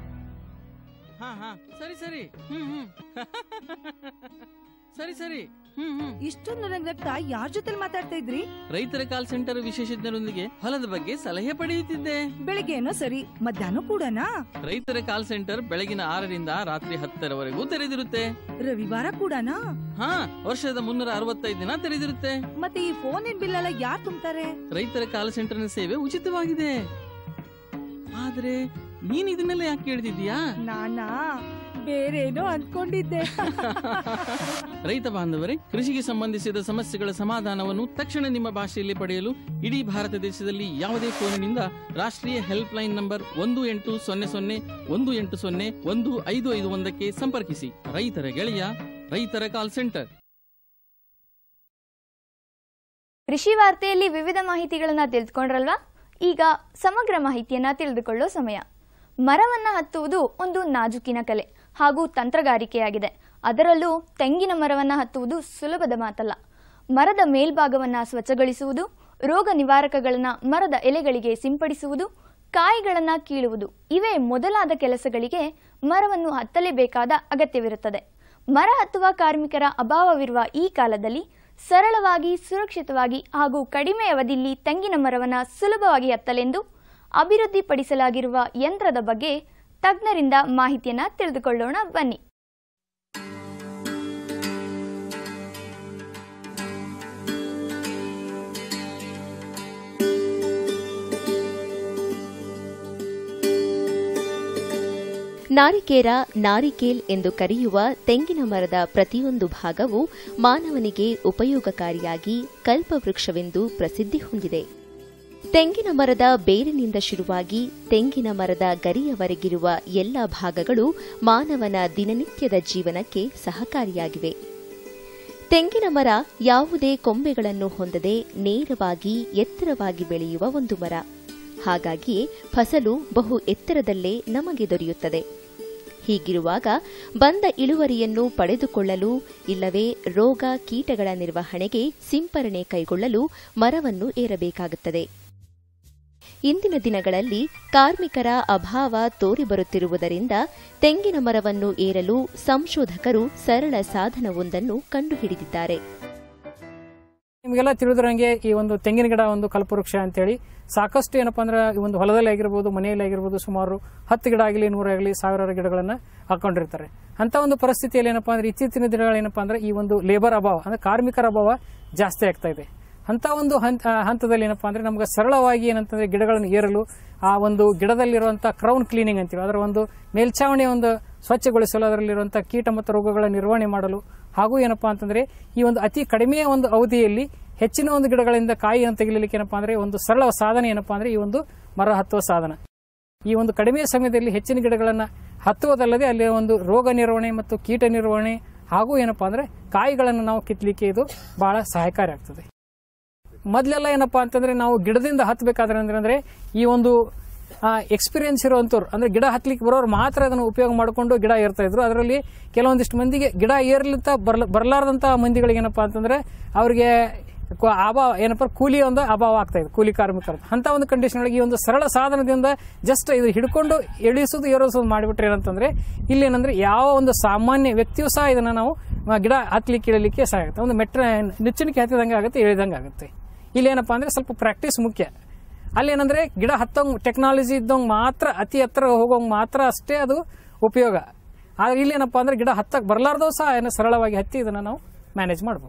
S8: ಹಾ ಹಾ ಸರಿ ಸರಿ ಹ್ಮ್ ಹ್ಮ್ ಸರಿ ಸರಿ ಹ್ಮ್ ಹ್ಮ್
S9: ಇಷ್ಟೊಂದು ನಗ್ನಗ್ತಾ ಯಾರ ಜೊತೆ ಮಾತಾಡ್ತಾ ಇದ್ರಿ
S8: ರೈತರ ಕಾಲ್ ಸೆಂಟರ್ ವಿಶೇಷಜ್ಞರೊಂದಿಗೆ ಹೊಲದ ಬಗ್ಗೆ ಸಲಹೆ ಪಡೆಯುತ್ತಿದ್ದೆ
S9: ಬೆಳಿಗ್ಗೆ ಏನೋ ಸರಿ ಮಧ್ಯಾಹ್ನ ಕೂಡನಾ
S8: ರೈತರ ಕಾಲ್ ಸೆಂಟರ್ ಬೆಳಗಿನ ಆರರಿಂದ ರಾತ್ರಿ ಹತ್ತರವರೆಗೂ ತೆರೆದಿರುತ್ತೆ
S9: ರವಿವಾರ ಕೂಡನಾ
S8: ಹಾ ವರ್ಷದ ಮುನ್ನೂರ ಅರವತ್ತೈದು ದಿನ ತೆರೆದಿರುತ್ತೆ
S9: ಮತ್ತೆ ಈ ಫೋನ್ ಇನ್ ಬಿಲ್ ಎಲ್ಲ ಯಾರು ತುಂಬ್ತಾರೆ
S8: ರೈತರ ಕಾಲ್ ಸೆಂಟರ್ನ ಸೇವೆ ಉಚಿತವಾಗಿದೆ ಆದ್ರೆ ನೀನ್ ಇದನ್ನೆಲ್ಲ ಯಾಕೆ ಕೇಳ್ತಿದ್ಯಾ
S9: ನಾನಾ ಬೇರೇನೋ ಅನ್ಕೊಂಡಿದ್ದೆ
S8: ರೈತ ಬಾಂಧವರೇ ಕೃಷಿಗೆ ಸಂಬಂಧಿಸಿದ ಸಮಸ್ಯೆಗಳ ಸಮಾಧಾನವನ್ನು ತಕ್ಷಣ ನಿಮ್ಮ ಭಾಷೆಯಲ್ಲಿ ಪಡೆಯಲು ಇಡೀ ಭಾರತ ದೇಶದಲ್ಲಿ ಯಾವುದೇ ಫೋನಿನಿಂದ ರಾಷ್ಟ್ರೀಯ ಹೆಲ್ಪ್ ಲೈನ್ ನಂಬರ್ ಒಂದು ಎಂಟು ಸೊನ್ನೆ ಸೊನ್ನೆ ಒಂದು ಎಂಟು ಸೊನ್ನೆ ಒಂದು ಐದು ಐದು ಒಂದಕ್ಕೆ ಸಂಪರ್ಕಿಸಿ ರೈತರ ಗೆಳೆಯ ರೈತರ ಕಾಲ್ ಸೆಂಟರ್
S2: ಕೃಷಿ ವಾರ್ತೆಯಲ್ಲಿ ವಿವಿಧ ಮಾಹಿತಿಗಳನ್ನ ತಿಳಿದುಕೊಂಡ್ರಲ್ವಾ ಈಗ ಸಮಗ್ರ ಮಾಹಿತಿಯನ್ನ ತಿಳಿದುಕೊಳ್ಳೋ ಸಮಯ ಮರವನ್ನ ಹತ್ತುವುದು ಒಂದು ನಾಜುಕಿನ ಕಲೆ ಹಾಗೂ ತಂತ್ರಗಾರಿಕೆಯಾಗಿದೆ ಅದರಲ್ಲೂ ತೆಂಗಿನ ಮರವನ್ನ ಹತ್ತುವುದು ಸುಲಭದ ಮಾತಲ್ಲ ಮರದ ಮೇಲ್ಭಾಗವನ್ನ ಸ್ವಚ್ಛಗೊಳಿಸುವುದು ರೋಗ ನಿವಾರಕಗಳನ್ನ ಮರದ ಎಲೆಗಳಿಗೆ ಸಿಂಪಡಿಸುವುದು ಕಾಯಿಗಳನ್ನ ಕೀಳುವುದು ಇವೇ ಮೊದಲಾದ ಕೆಲಸಗಳಿಗೆ ಮರವನ್ನು ಹತ್ತಲೇಬೇಕಾದ ಅಗತ್ಯವಿರುತ್ತದೆ ಮರ ಹತ್ತುವ ಕಾರ್ಮಿಕರ ಅಭಾವವಿರುವ ಈ ಕಾಲದಲ್ಲಿ ಸರಳವಾಗಿ ಸುರಕ್ಷಿತವಾಗಿ ಹಾಗೂ ಕಡಿಮೆ ಅವಧಿಯಲ್ಲಿ ತೆಂಗಿನ ಮರವನ್ನು ಸುಲಭವಾಗಿ ಹತ್ತಲೆಂದು ಅಭಿವೃದ್ಧಿಪಡಿಸಲಾಗಿರುವ ಯಂತ್ರದ ಬಗ್ಗೆ ತಜ್ಞರಿಂದ ಮಾಹಿತಿಯನ್ನ ತಿಳಿದುಕೊಳ್ಳೋಣ ಬನ್ನಿ
S7: ನಾರಿಕೇರ ನಾರಿಕೇಲ್ ಎಂದು ಕರೆಯುವ ತೆಂಗಿನ ಮರದ ಪ್ರತಿಯೊಂದು ಭಾಗವು ಮಾನವನಿಗೆ ಉಪಯೋಗಕಾರಿಯಾಗಿ ಕಲ್ಪವೃಕ್ಷವೆಂದು ಪ್ರಸಿದ್ಧಿ ಹೊಂದಿದೆ ತೆಂಗಿನ ಮರದ ಬೇರಿನಿಂದ ಶುರುವಾಗಿ ತೆಂಗಿನ ಮರದ ಗರಿಯವರೆಗಿರುವ ಎಲ್ಲ ಭಾಗಗಳು ಮಾನವನ ದಿನನಿತ್ಯದ ಜೀವನಕ್ಕೆ ಸಹಕಾರಿಯಾಗಿವೆ ತೆಂಗಿನ ಮರ ಯಾವುದೇ ಕೊಂಬೆಗಳನ್ನು ಹೊಂದದೆ ನೇರವಾಗಿ ಎತ್ತರವಾಗಿ ಬೆಳೆಯುವ ಒಂದು ಮರ ಹಾಗಾಗಿ ಫಸಲು ಬಹು ಎತ್ತರದಲ್ಲೇ ನಮಗೆ ದೊರೆಯುತ್ತದೆ ಹೀಗಿರುವಾಗ ಬಂದ ಇಳುವರಿಯನ್ನು ಪಡೆದುಕೊಳ್ಳಲು ಇಲ್ಲವೇ ರೋಗ ಕೀಟಗಳ ನಿರ್ವಹಣೆಗೆ ಸಿಂಪರಣೆ ಕೈಗೊಳ್ಳಲು ಮರವನ್ನು ಏರಬೇಕಾಗುತ್ತದೆ ಇಂದಿನ ದಿನಗಳಲ್ಲಿ ಕಾರ್ಮಿಕರ ಅಭಾವ ತೋರಿಬರುತ್ತಿರುವುದರಿಂದ ತೆಂಗಿನ ಮರವನ್ನು ಏರಲು ಸಂಶೋಧಕರು ಸರಳ ಸಾಧನವೊಂದನ್ನು ಕಂಡುಹಿಡಿದಿದ್ದಾರೆ
S10: ನಿಮಗೆಲ್ಲ ತಿಳಿದ್ರಂಗೆ ಈ ಒಂದು ತೆಂಗಿನ ಗಿಡ ಒಂದು ಕಲ್ಪವೃಕ್ಷ ಅಂತೇಳಿ ಸಾಕಷ್ಟು ಏನಪ್ಪಾ ಅಂದ್ರೆ ಈ ಒಂದು ಹೊಲದಲ್ಲಿ ಆಗಿರ್ಬೋದು ಮನೆಯಲ್ಲಿ ಆಗಿರ್ಬೋದು ಸುಮಾರು ಹತ್ತು ಗಿಡ ಆಗಲಿ ನೂರಾಗಲಿ ಸಾವಿರಾರು ಗಿಡಗಳನ್ನ ಹಾಕೊಂಡಿರ್ತಾರೆ ಅಂತ ಒಂದು ಪರಿಸ್ಥಿತಿಯಲ್ಲಿ ಏನಪ್ಪಾ ಅಂದ್ರೆ ಇತ್ತೀಚಿನ ದಿನಗಳು ಏನಪ್ಪಾ ಅಂದ್ರೆ ಈ ಒಂದು ಲೇಬರ್ ಅಭಾವ ಅಂದ್ರೆ ಕಾರ್ಮಿಕರ ಅಭಾವ ಜಾಸ್ತಿ ಆಗ್ತಾ ಇದೆ ಅಂತ ಒಂದು ಹಂತ ಹಂತದಲ್ಲಿ ಏನಪ್ಪಾ ಅಂದ್ರೆ ನಮ್ಗೆ ಸರಳವಾಗಿ ಏನಂತಂದ್ರೆ ಗಿಡಗಳನ್ನು ಏರಲು ಆ ಒಂದು ಗಿಡದಲ್ಲಿರುವಂತಹ ಕ್ರೌನ್ ಕ್ಲೀನಿಂಗ್ ಅಂತೀವಿ ಅದರ ಒಂದು ಮೇಲ್ಛಾವಣಿ ಒಂದು ಸ್ವಚ್ಛಗೊಳಿಸಲು ಅದರಲ್ಲಿರುವಂತಹ ಕೀಟ ಮತ್ತು ರೋಗಗಳ ನಿರ್ವಹಣೆ ಮಾಡಲು ಹಾಗೂ ಏನಪ್ಪಾ ಅಂತಂದ್ರೆ ಈ ಒಂದು ಅತಿ ಕಡಿಮೆ ಒಂದು ಅವಧಿಯಲ್ಲಿ ಹೆಚ್ಚಿನ ಒಂದು ಗಿಡಗಳಿಂದ ಕಾಯಿಯನ್ನು ತೆಗಿಲಿಕ್ಕೆ ಏನಪ್ಪಾ ಅಂದ್ರೆ ಒಂದು ಸರಳ ಸಾಧನ ಏನಪ್ಪಾ ಅಂದ್ರೆ ಈ ಒಂದು ಮರ ಹತ್ತುವ ಸಾಧನ ಈ ಒಂದು ಕಡಿಮೆ ಸಮಯದಲ್ಲಿ ಹೆಚ್ಚಿನ ಗಿಡಗಳನ್ನ ಹತ್ತುವುದಲ್ಲದೆ ಅಲ್ಲಿ ಒಂದು ರೋಗ ನಿರ್ವಹಣೆ ಮತ್ತು ಕೀಟ ನಿರ್ವಹಣೆ ಹಾಗೂ ಏನಪ್ಪಾ ಅಂದ್ರೆ ಕಾಯಿಗಳನ್ನು ನಾವು ಕಿತ್ಲಿಕ್ಕೆ ಇದು ಬಹಳ ಸಹಾಯಕಾರಿ ಆಗ್ತದೆ ಮೊದಲೆಲ್ಲ ಏನಪ್ಪಾ ಅಂತಂದ್ರೆ ನಾವು ಗಿಡದಿಂದ ಹತ್ತಬೇಕಾದ್ರೆ ಅಂದ್ರೆ ಅಂದ್ರೆ ಈ ಒಂದು ಎಕ್ಸ್ಪೀರಿಯನ್ಸ್ ಇರುವಂತವ್ರು ಅಂದ್ರೆ ಗಿಡ ಹತ್ಲಿಕ್ಕೆ ಬರೋರು ಮಾತ್ರ ಅದನ್ನು ಉಪಯೋಗ ಮಾಡಿಕೊಂಡು ಗಿಡ ಏರ್ತಾ ಇದ್ರು ಅದರಲ್ಲಿ ಕೆಲವೊಂದಿಷ್ಟು ಮಂದಿಗೆ ಗಿಡ ಏರ್ಲಿಂತ ಬರ್ಲ ಬರಲಾರ್ದಂತ ಮಂದಿಗಳಿಗೆ ಏನಪ್ಪಾ ಅಂತಂದ್ರೆ ಅವ್ರಿಗೆ ಕ- ಅಭಾವ ಏನಪ್ಪ ಕೂಲಿ ಒಂದು ಅಭಾವ ಆಗ್ತಾ ಇದೆ ಕೂಲಿ ಕಾರ್ಮಿಕರು ಅಂತ ಒಂದು ಕಂಡೀಷನ್ ಒಳಗೆ ಈ ಒಂದು ಸರಳ ಸಾಧನದಿಂದ ಜಸ್ಟ್ ಇದು ಹಿಡ್ಕೊಂಡು ಎಳಿಸೋದು ಏರಿಸೋದು ಮಾಡಿಬಿಟ್ರೆ ಏನಂತಂದ್ರೆ ಇಲ್ಲಿ ಏನಂದ್ರೆ ಯಾವ ಒಂದು ಸಾಮಾನ್ಯ ವ್ಯಕ್ತಿಯೂ ಸಹ ಇದನ್ನ ನಾವು ಆ, ಗಿಡ ಹತ್ಲಿಕ್ಕೆ ಇಳಲಿಕ್ಕೆ ಸಹಾಯ ಆಗುತ್ತೆ ಒಂದು ಮೆಟ್ರ ನಿಚ್ಚಣಿಕೆ ಹತ್ತಿದಂಗೆ ಆಗುತ್ತೆ ಇಳಿದಂಗೆ ಆಗುತ್ತೆ ಇಲ್ಲಿ ಏನಪ್ಪಾ ಅಂದ್ರೆ ಸ್ವಲ್ಪ ಪ್ರಾಕ್ಟೀಸ್ ಮುಖ್ಯ ಅಲ್ಲಿ ಏನಂದ್ರೆ ಗಿಡ ಹತ್ತಂಗ್ ಟೆಕ್ನಾಲಜಿ ಇದ್ದಂಗೆ ಮಾತ್ರ ಅತಿ ಹತ್ರ ಹೋಗೋಂಗ್ ಮಾತ್ರ ಅಷ್ಟೇ ಅದು ಉಪಯೋಗ ಆದ್ರೆ ಇಲ್ಲಿ ಏನಪ್ಪಾ ಅಂದ್ರೆ ಗಿಡ ಹತ್ತಕ್ಕೆ ಬರಲಾರ್ದው ಸಹ ಏನು ಸರಳವಾಗಿ ಹತ್ತಿ ಇದನ್ನ ನಾವು ಮ್ಯಾನೇಜ್ ಮಾಡ್ಬೋದು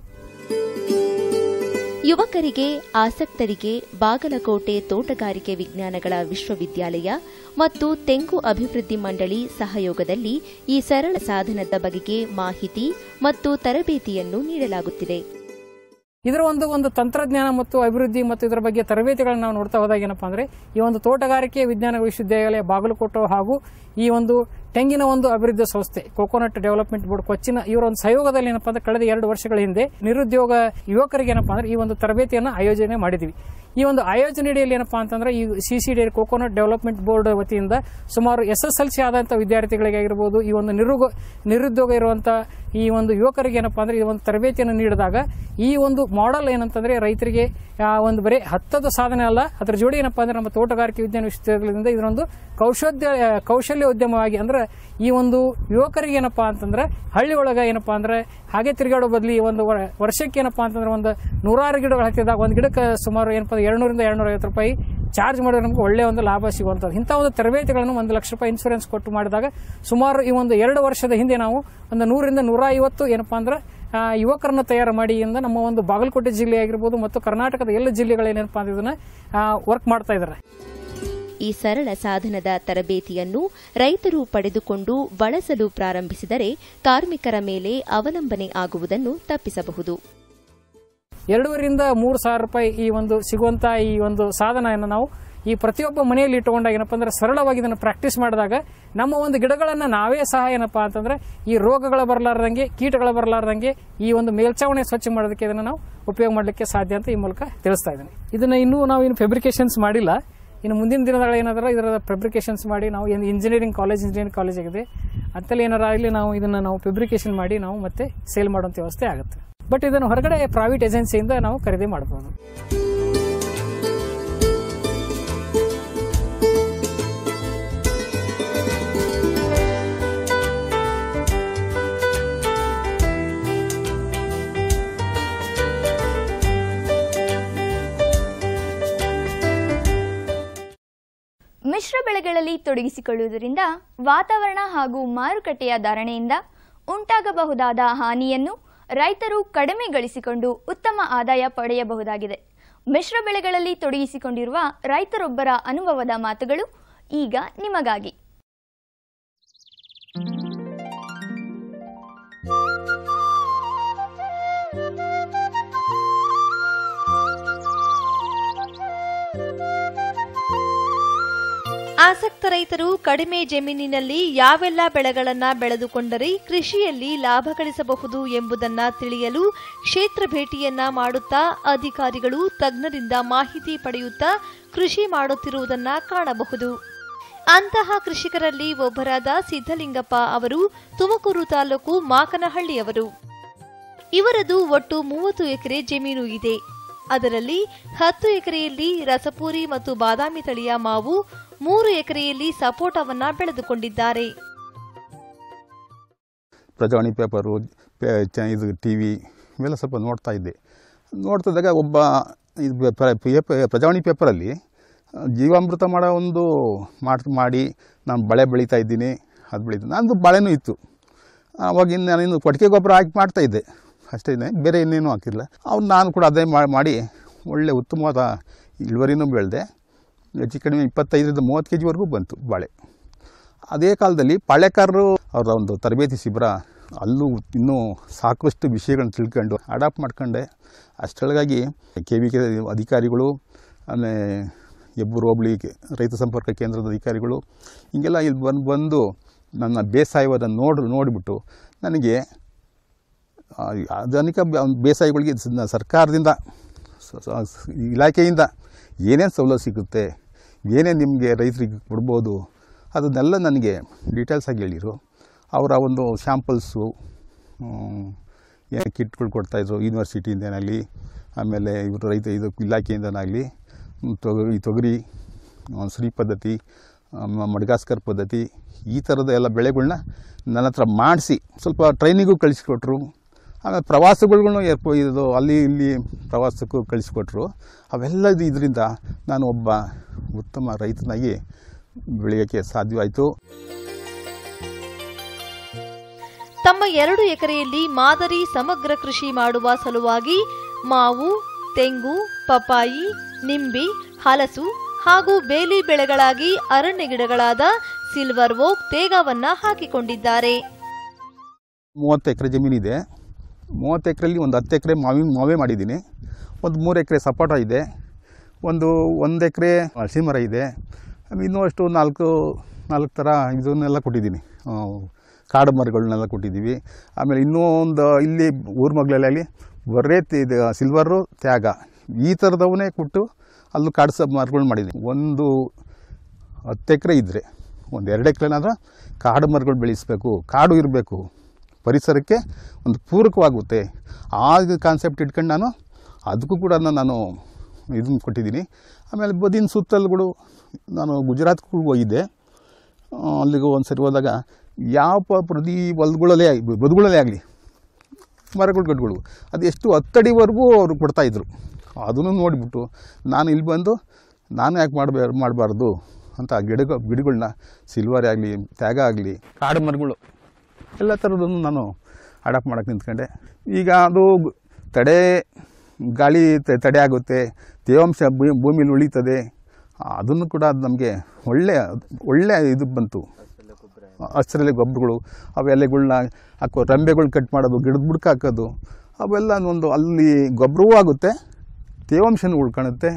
S7: ಯುವಕರಿಗೆ ಆಸಕ್ತರಿಗೆ ಬಾಗಲಕೋಟೆ ತೋಟಗಾರಿಕೆ ವಿಜ್ಞಾನಗಳ ವಿಶ್ವವಿದ್ಯಾಲಯ ಮತ್ತು ತೆಂಗು ಅಭಿವೃದ್ಧಿ ಮಂಡಳಿ ಸಹಯೋಗದಲ್ಲಿ ಈ ಸರಳ ಸಾಧನದ ಬಗೆಗೆ ಮಾಹಿತಿ ಮತ್ತು ತರಬೇತಿಯನ್ನು ನೀಡಲಾಗುತ್ತಿದೆ
S10: ಇದರ ಒಂದು ಒಂದು ತಂತ್ರಜ್ಞಾನ ಮತ್ತು ಅಭಿವೃದ್ಧಿ ಮತ್ತು ಇದರ ಬಗ್ಗೆ ತರಬೇತಿಗಳನ್ನು ನಾವು ನೋಡ್ತಾ ಹೋದಾಗ ಏನಪ್ಪಾ ಅಂದ್ರೆ ಈ ಒಂದು ತೋಟಗಾರಿಕೆ ವಿಜ್ಞಾನ ವಿಶ್ವವಿದ್ಯಾಲಯ ಬಾಗಲಕೋಟೆ ಹಾಗೂ ಈ ಒಂದು ತೆಂಗಿನ ಒಂದು ಅಭಿವೃದ್ಧಿ ಸಂಸ್ಥೆ ಕೋಕೋನಟ್ ಡೆವಲಪ್ಮೆಂಟ್ ಬೋರ್ಡ್ ಕೊಚ್ಚಿನ ಇವರ ಒಂದು ಸಹಯೋಗದಲ್ಲಿ ಏನಪ್ಪಾ ಅಂದ್ರೆ ಕಳೆದ ಎರಡು ವರ್ಷಗಳ ಹಿಂದೆ ನಿರುದ್ಯೋಗ ಯುವಕರಿಗೆ ಏನಪ್ಪಾ ಅಂದ್ರೆ ಈ ಒಂದು ತರಬೇತಿಯನ್ನು ಆಯೋಜನೆ ಮಾಡಿದ್ವಿ ಈ ಒಂದು ಆಯೋಜನೆಯಲ್ಲಿ ಏನಪ್ಪಾ ಅಂತಂದ್ರೆ ಈ C C D coconut development board ವತಿಯಿಂದ ಸುಮಾರು ಎಸ್ ಎಸ್ ಎಲ್ ಸಿ ಆದಂಥ ವಿದ್ಯಾರ್ಥಿಗಳಿಗೆ ಆಗಿರ್ಬೋದು ಈ ಒಂದು ನಿರುಗ ನಿರುದ್ಯೋಗ ಇರುವಂಥ ಈ ಒಂದು ಯುವಕರಿಗೆ ಏನಪ್ಪಾ ಅಂದ್ರೆ ಈ ಒಂದು ತರಬೇತಿಯನ್ನು ನೀಡಿದಾಗ ಈ ಒಂದು ಮಾಡೆಲ್ ಏನಂತಂದ್ರೆ ರೈತರಿಗೆ ಆ ಒಂದು ಬರೀ ಹತ್ತದ ಸಾಧನೆ ಅಲ್ಲ ಅದರ ಜೋಡಿ ಏನಪ್ಪಾ ಅಂದ್ರೆ ನಮ್ಮ ತೋಟಗಾರಿಕೆ ವಿಜ್ಞಾನ ವಿಶ್ವವಿದ್ಯಾಲಯದಿಂದ ಇದರೊಂದು ಕೌಶಲ್ಯ ಕೌಶಲ್ಯ ಉದ್ಯಮವಾಗಿ ಅಂದ್ರೆ ಈ ಒಂದು ಯುವಕರಿಗೆ ಏನಪ್ಪಾ ಅಂತಂದ್ರೆ ಹಳ್ಳಿ ಒಳಗ ಏನಪ್ಪಾ ಅಂದ್ರೆ ಹಾಗೆ ತಿರುಗಾಡೋ ಬದಲಿ ಒಂದು ವರ- ವರ್ಷಕ್ಕೆ ಏನಪ್ಪಾ ಅಂತಂದ್ರೆ ಒಂದು ನೂರಾರು ಗಿಡಗಳು ಹಾಕಿದಾಗ ಒಂದು ಗಿಡಕ್ಕೆ ಸುಮಾರು ಏನಪ್ಪಾ ಎರಡ್ನೂರಿಂದ ಎರಡ್ನೂರ ಐವತ್ತು ರೂಪಾಯಿ ಚಾರ್ಜ್ ಮಾಡಿದ್ರೆ ನಮಗೆ ಒಳ್ಳೆ ಒಂದು ಲಾಭ ಸಿಗುವಂಥದ್ದು ಇಂಥ ಒಂದು ತರಬೇತಿಗಳನ್ನು ಒಂದು ಲಕ್ಷ ರೂಪಾಯಿ ಇನ್ಶೂರೆನ್ಸ್ ಕೊಟ್ಟು ಮಾಡಿದಾಗ ಸುಮಾರು ಈ ಒಂದು ಎರಡು ವರ್ಷದ ಹಿಂದೆ ನಾವು ಒಂದು ನೂರಿಂದ ನೂರ ಐವತ್ತು ಏನಪ್ಪಾ ಅಂದ್ರೆ ಆ, ಯುವಕರನ್ನ ತಯಾರು ಮಾಡಿ ಇಂದ ನಮ್ಮ ಒಂದು ಬಾಗಲಕೋಟೆ ಜಿಲ್ಲೆ ಆಗಿರ್ಬೋದು ಮತ್ತು ಕರ್ನಾಟಕದ ಎಲ್ಲ ಜಿಲ್ಲೆಗಳೇನಪ್ಪಾ ಅಂದ್ರೆ ಇದನ್ನ ವರ್ಕ್ ಮಾಡ್ತಾ ಇದ್ದಾರೆ
S7: ಈ ಸರಳ ಸಾಧನದ ತರಬೇತಿಯನ್ನು ರೈತರು ಪಡೆದುಕೊಂಡು ಬಳಸಲು ಪ್ರಾರಂಭಿಸಿದರೆ ಕಾರ್ಮಿಕರ ಮೇಲೆ ಅವಲಂಬನೆ ಆಗುವುದನ್ನು ತಪ್ಪಿಸಬಹುದು
S10: ಎರಡೂವರಿಂದ ಮೂರು ಸಾವಿರ ರೂಪಾಯಿ ಈ ಒಂದು ಸಿಗುವಂತ ಈ ಒಂದು ಸಾಧನವನ್ನು ನಾವು ಈ ಪ್ರತಿಯೊಬ್ಬ ಮನೆಯಲ್ಲಿ ಇಟ್ಟುಕೊಂಡಾಗ ಏನಪ್ಪಾ ಅಂದ್ರೆ ಸರಳವಾಗಿ ಇದನ್ನು ಪ್ರಾಕ್ಟೀಸ್ ಮಾಡಿದಾಗ ನಮ್ಮ ಒಂದು ಗಿಡಗಳನ್ನ ನಾವೇ ಸಹ ಏನಪ್ಪಾ ಅಂತಂದ್ರೆ ಈ ರೋಗಗಳ ಬರಲಾರ್ದಂಗೆ ಕೀಟಗಳ ಬರಲಾರ್ದಂಗೆ ಈ ಒಂದು ಮೇಲ್ಚಾವಣಿ ಸ್ವಚ್ಛ ಮಾಡೋದಕ್ಕೆ ಇದನ್ನ ನಾವು ಉಪಯೋಗ ಮಾಡಲಿಕ್ಕೆ ಸಾಧ್ಯ ಅಂತ ಈ ಮೂಲಕ ತಿಳಿಸ್ತಾ ಇದ್ದೀನಿ ಇದನ್ನ ಇನ್ನೂ ನಾವು ಇನ್ನು ಫೆಬ್ರಿಕೇಶನ್ಸ್ ಮಾಡಿಲ್ಲ ಇನ್ನು ಮುಂದಿನ ದಿನಗಳ ಏನಾದರೂ ಇದರ ಫೆಬ್ರಿಕೇಶನ್ಸ್ ಮಾಡಿ ನಾವು ಏನು ಇಂಜಿನಿಯರಿಂಗ್ ಕಾಲೇಜ್ ಇಂಜಿನಿಯರಿಂಗ್ ಕಾಲೇಜ್ ಆಗಿದೆ ಅಂತಲ್ಲಿ ಏನಾರ ಆಗಲಿ ನಾವು ಇದನ್ನು ನಾವು ಫೆಬ್ರಿಕೇಶನ್ ಮಾಡಿ ನಾವು ಮತ್ತೆ ಸೇಲ್ ಮಾಡುವಂಥ ವ್ಯವಸ್ಥೆ ಆಗುತ್ತೆ ಬಟ್ ಇದನ್ನು ಹೊರಗಡೆ ಪ್ರೈವೇಟ್ ಏಜೆನ್ಸಿಯಿಂದ ನಾವು ಖರೀದಿ ಮಾಡಬಹುದು
S2: ಮಿಶ್ರ ಬೆಳೆಗಳಲ್ಲಿ ತೊಡಗಿಸಿಕೊಳ್ಳುವುದರಿಂದ ವಾತಾವರಣ ಹಾಗೂ ಮಾರುಕಟ್ಟೆಯ ಧಾರಣೆಯಿಂದ ಉಂಟಾಗಬಹುದಾದ ಹಾನಿಯನ್ನು ರೈತರು ಕಡಿಮೆ ಗಳಿಸಿಕೊಂಡು ಉತ್ತಮ ಆದಾಯ ಪಡೆಯಬಹುದಾಗಿದೆ ಮಿಶ್ರ ಬೆಳೆಗಳಲ್ಲಿ ತೊಡಗಿಸಿಕೊಂಡಿರುವ ರೈತರೊಬ್ಬರ ಅನುಭವದ ಮಾತುಗಳು ಈಗ ನಿಮಗಾಗಿ
S11: ಆಸಕ್ತ ರೈತರು ಕಡಿಮೆ ಜಮೀನಿನಲ್ಲಿ ಯಾವೆಲ್ಲ ಬೆಳೆಗಳನ್ನ ಬೆಳೆದುಕೊಂಡರೆ ಕೃಷಿಯಲ್ಲಿ ಲಾಭ ಗಳಿಸಬಹುದು ಎಂಬುದನ್ನ ತಿಳಿಯಲು ಕ್ಷೇತ್ರ ಭೇಟಿಯನ್ನ ಮಾಡುತ್ತಾ ಅಧಿಕಾರಿಗಳು ತಜ್ಞರಿಂದ ಮಾಹಿತಿ ಪಡೆಯುತ್ತಾ ಕೃಷಿ ಮಾಡುತ್ತಿರುವುದನ್ನ ಕಾಣಬಹುದು ಅಂತಹ ಕೃಷಿಕರಲ್ಲಿ ಒಬ್ಬರಾದ ಸಿದ್ದಲಿಂಗಪ್ಪ ಅವರು ತುಮಕೂರು ತಾಲೂಕು ಮಾಕನಹಳ್ಳಿಯವರು ಇವರದು ಒಟ್ಟು ಮೂವತ್ತು ಎಕರೆ ಜಮೀನು ಇದೆ ಅದರಲ್ಲಿ ಹತ್ತು ಎಕರೆಯಲ್ಲಿ ರಸಪೂರಿ ಮತ್ತು ಬಾದಾಮಿ ತಳಿಯ ಮಾವು ಮೂರು ಎಕರೆಯಲ್ಲಿ ಸಪೋಟವನ್ನ ಬೆಳೆದುಕೊಂಡಿದ್ದಾರೆ
S12: ಪ್ರಜಾವಾಣಿ ಪೇಪರು ಪೇ ಚ- ಇದು ಟಿ ವಿ ಇವೆಲ್ಲ ಸ್ವಲ್ಪ ನೋಡ್ತಾ ಇದ್ದೆ ನೋಡ್ತಿದ್ದಾಗ ಒಬ್ಬ ಇದು ಪೇ- ಪೇ- ಪ್ರಜಾವಾಣಿ ಪೇಪರಲ್ಲಿ ಆ, ಜೀವಾಮೃತ ಮಾಡೋ ಒಂದು ಮಾಡ್ ಮಾಡಿ ನಾನು ಬಳೆ ಬೆಳೀತಾ ಇದ್ದೀನಿ ಅದು ಬೆಳೀತೀನಿ ನಂದು ಬಳೆನೂ ಇತ್ತು ಅವಾಗಿನ ನಾನಿನ್ನು ಕೊಟ್ಟಿಗೆ ಗೊಬ್ಬರ ಹಾಕಿ ಮಾಡ್ತಾ ಇದ್ದೆ ಅಷ್ಟೇ ಬೇರೆ ಇನ್ನೇನು ಹಾಕಿಲ್ಲ ಅವ್ನು ನಾನು ಕೂಡ ಅದೇ ಮಾ- ಮಾಡಿ ಒಳ್ಳೆ ಉತ್ತಮವಾದ ಇಳುವರಿನೂ ಬೆಳೆದೆ ಹೆಚ್ಚು ಕಡಿಮೆ ಇಪ್ಪತ್ತೈದರಿಂದ ಮೂವತ್ತು ಕೆ ಜಿವರೆಗೂ ಬಂತು ಬಾಳೆ ಅದೇ ಕಾಲದಲ್ಲಿ ಪಾಳೆಕಾರರು ಅವರ ಒಂದು ತರಬೇತಿ ಶಿಬಿರ ಅಲ್ಲೂ ಇನ್ನೂ ಸಾಕಷ್ಟು ವಿಷಯಗಳನ್ನ ತಿಳ್ಕೊಂಡು ಅಡಾಪ್ಟ್ ಮಾಡ್ಕೊಂಡೆ ಅಷ್ಟರೊಳಗಾಗಿ ಕೆ ವಿ ಕೆ ಅಧಿಕಾರಿಗಳು ಆಮೇಲೆ ಹೆಬ್ಬೂರು ಹೋಬಳಿ ಕೆ- ರೈತ ಸಂಪರ್ಕ ಕೇಂದ್ರದ ಅಧಿಕಾರಿಗಳು ಹಿಂಗೆಲ್ಲ ಇಲ್ಲಿ ಬಂದು ಬಂದು ನನ್ನ ಬೇಸಾಯವನ್ನು ನೋಡಿ ನೋಡಿಬಿಟ್ಟು ನನಗೆ ಆ, ಆಧುನಿಕ ಬ- ಬೇಸಾಯಗಳಿಗೆ ಸ- ಸರ್ಕಾರದಿಂದ ಸ- ಸ- ಇಲಾಖೆಯಿಂದ ಏನೇನು ಸವಲತ್ತು ಸಿಗುತ್ತೆ ಏನೇನು ನಿಮಗೆ ರೈತರಿಗೆ ಕೊಡ್ಬೋದು ಅದನ್ನೆಲ್ಲ ನನಗೆ ಡೀಟೇಲ್ಸ್ ಆಗಿ ಹೇಳಿರು ಅವರ ಒಂದು ಶ್ಯಾಂಪಲ್ಸು ಏನು ಕಿಟ್ಗಳು ಕೊಡ್ತಾಯಿದ್ರು ಯೂನಿವರ್ಸಿಟಿಯಿಂದನಾಗಲಿ ಆಮೇಲೆ ಇವರು ರೈತ ಇದು ಇಲಾಖೆಯಿಂದನಾಗಲಿ ತೊಗರಿ ಈ ತೊಗರಿ ಆ, ಶ್ರೀ ಪದ್ಧತಿ ಮ- ಮಡ್ಗಾಸ್ಕರ್ ಪದ್ಧತಿ ಈ ಥರದ ಎಲ್ಲ ಬೆಳೆಗಳ್ನ ನನ್ನ ಹತ್ರ ಮಾಡಿಸಿ ಸ್ವಲ್ಪ ಟ್ರೈನಿಗೂ ಕಳಿಸ್ಕೊಟ್ರು ಆಮೇಲೆ ಪ್ರವಾಸಗಳ್ಗೂ ಏರ್ಪೋ ಇದು ಅಲ್ಲಿ ಇಲ್ಲಿ ಪ್ರವಾಸಕ್ಕೂ ಕಳಿಸ್ಕೊಟ್ರು ಅವೆಲ್ಲ ಇದು ಇದರಿಂದ ನಾನು ಒಬ್ಬ ಉತ್ತಮ ರೈತನಾಗಿ ಬೆಳೆಯೋಕ್ಕೆ ಸಾಧ್ಯವಾಯಿತು
S11: ತಮ್ಮ ಎರಡು ಎಕರೆಯಲ್ಲಿ ಮಾದರಿ ಸಮಗ್ರ ಕೃಷಿ ಮಾಡುವ ಸಲುವಾಗಿ ಮಾವು ತೆಂಗು ಪಪಾಯಿ ನಿಂಬೆ ಹಲಸು ಹಾಗೂ ಬೇಲಿ ಬೆಳೆಗಳಾಗಿ ಅರಣ್ಯ ಗಿಡಗಳಾದ ಸಿಲ್ವರ್ ಓಕ್ ತೇಗವನ್ನ ಹಾಕಿಕೊಂಡಿದ್ದಾರೆ
S12: ಮೂವತ್ತು ಎಕರೆ ಜಮೀನಿದೆ ಮೂವತ್ತು ಎಕರೆಯಲ್ಲಿ ಒಂದು ಹತ್ತು ಎಕರೆ ಮಾವಿನ ಮಾವೇ ಮಾಡಿದ್ದೀನಿ ಒಂದು ಮೂರು ಎಕರೆ ಸಪೋಟ ಇದೆ ಒಂದು ಒಂದು ಎಕರೆ ಹಸಿ ಮರ ಇದೆ ಇನ್ನೂ ಅಷ್ಟು ನಾಲ್ಕು ನಾಲ್ಕು ಥರ ಇದನ್ನೆಲ್ಲ ಕೊಟ್ಟಿದ್ದೀನಿ ಆ, ಕಾಡು ಮರಗಳನ್ನೆಲ್ಲ ಕೊಟ್ಟಿದ್ದೀವಿ ಆಮೇಲೆ ಇನ್ನೂ ಒಂದು ಇಲ್ಲಿ ಊರ ಮಗ್ಳಲ್ಲಿ ಬರೇ ತಿ- ಇದು ಸಿಲ್ವರು ತ್ಯಾಗ ಈ ಥರದವನ್ನೇ ಕೊಟ್ಟು ಅಲ್ಲೂ ಕಾಡು ಸ ಮರಗಳು ಮಾಡಿದ್ದೀನಿ ಒಂದು ಹತ್ತು ಎಕರೆ ಇದ್ದರೆ ಒಂದು ಎರಡು ಎಕರೆನಾದ್ರೂ ಕಾಡು ಮರಗಳು ಬೆಳೆಸಬೇಕು ಕಾಡು ಇರಬೇಕು ಪರಿಸರಕ್ಕೆ ಒಂದು ಪೂರಕವಾಗುತ್ತೆ ಆ ಕಾನ್ಸೆಪ್ಟ್ ಇಟ್ಕೊಂಡು ನಾನು ಅದಕ್ಕೂ ಕೂಡ ನಾನು ಇದನ್ನು ಕೊಟ್ಟಿದ್ದೀನಿ ಆಮೇಲೆ ಬದಿನ ಸುತ್ತಲುಗಳು ನಾನು ಗುಜರಾತ್ಗೂ ಹೋಗಿದ್ದೆ ಆ, ಅಲ್ಲಿಗೂ ಒಂದು ಸರಿ ಹೋದಾಗ ಯಾವ ಪ- ಪ್ರತಿ ಹೊಲ್ಗಳಲ್ಲೇ ಆಗಿ ಬದುಗಳಲ್ಲೇ ಆಗಲಿ ಮರಗಳು ಗಡ್ಗಳು ಅದು ಎಷ್ಟು ಹತ್ತಡಿವರೆಗೂ ಅವರು ಕೊಡ್ತಾಯಿದ್ರು ಅದನ್ನು ನೋಡಿಬಿಟ್ಟು ನಾನು ಇಲ್ಲಿ ಬಂದು ನಾನು ಯಾಕೆ ಮಾಡಬೇ ಮಾಡಬಾರ್ದು ಅಂತ ಗಿಡ ಗಿಡಗಳನ್ನ ಸಿಲ್ವರ್ ಆಗಲಿ ತ್ಯಾಗ ಆಗಲಿ ಕಾಡು ಮರಗಳು ಎಲ್ಲ ಥರದನ್ನು ನಾನು ಅಡಾಪ್ಟ್ ಮಾಡೋಕ್ಕೆ ನಿಂತ್ಕೊಂಡೆ ಈಗ ಅದು ಗ್- ತಡೆ ಗಾಳಿ ತ- ತಡೆ ಆಗುತ್ತೆ ತೇವಾಂಶ ಭೂ- ಭೂಮಿಲಿ ಉಳಿತದೆ ಅದನ್ನು ಕೂಡ ಅದು ನಮಗೆ ಒಳ್ಳೆಯ ಒಳ್ಳೆಯ ಇದು ಬಂತು ಹಸಿರೆಲೆ ಗೊಬ್ಬರಗಳು ಅವು ಎಲೆಗಳ್ನ ಹಾಕೋ ರಂಬೆಗಳು ಕಟ್ ಮಾಡೋದು ಗಿಡದ ಬುಡಕ್ಕೆ ಹಾಕೋದು ಅವೆಲ್ಲ ಒಂದು ಅಲ್ಲಿ ಗೊಬ್ಬರವೂ ಆಗುತ್ತೆ ತೇವಾಂಶನೂ ಉಳ್ಕೊಳುತ್ತೆ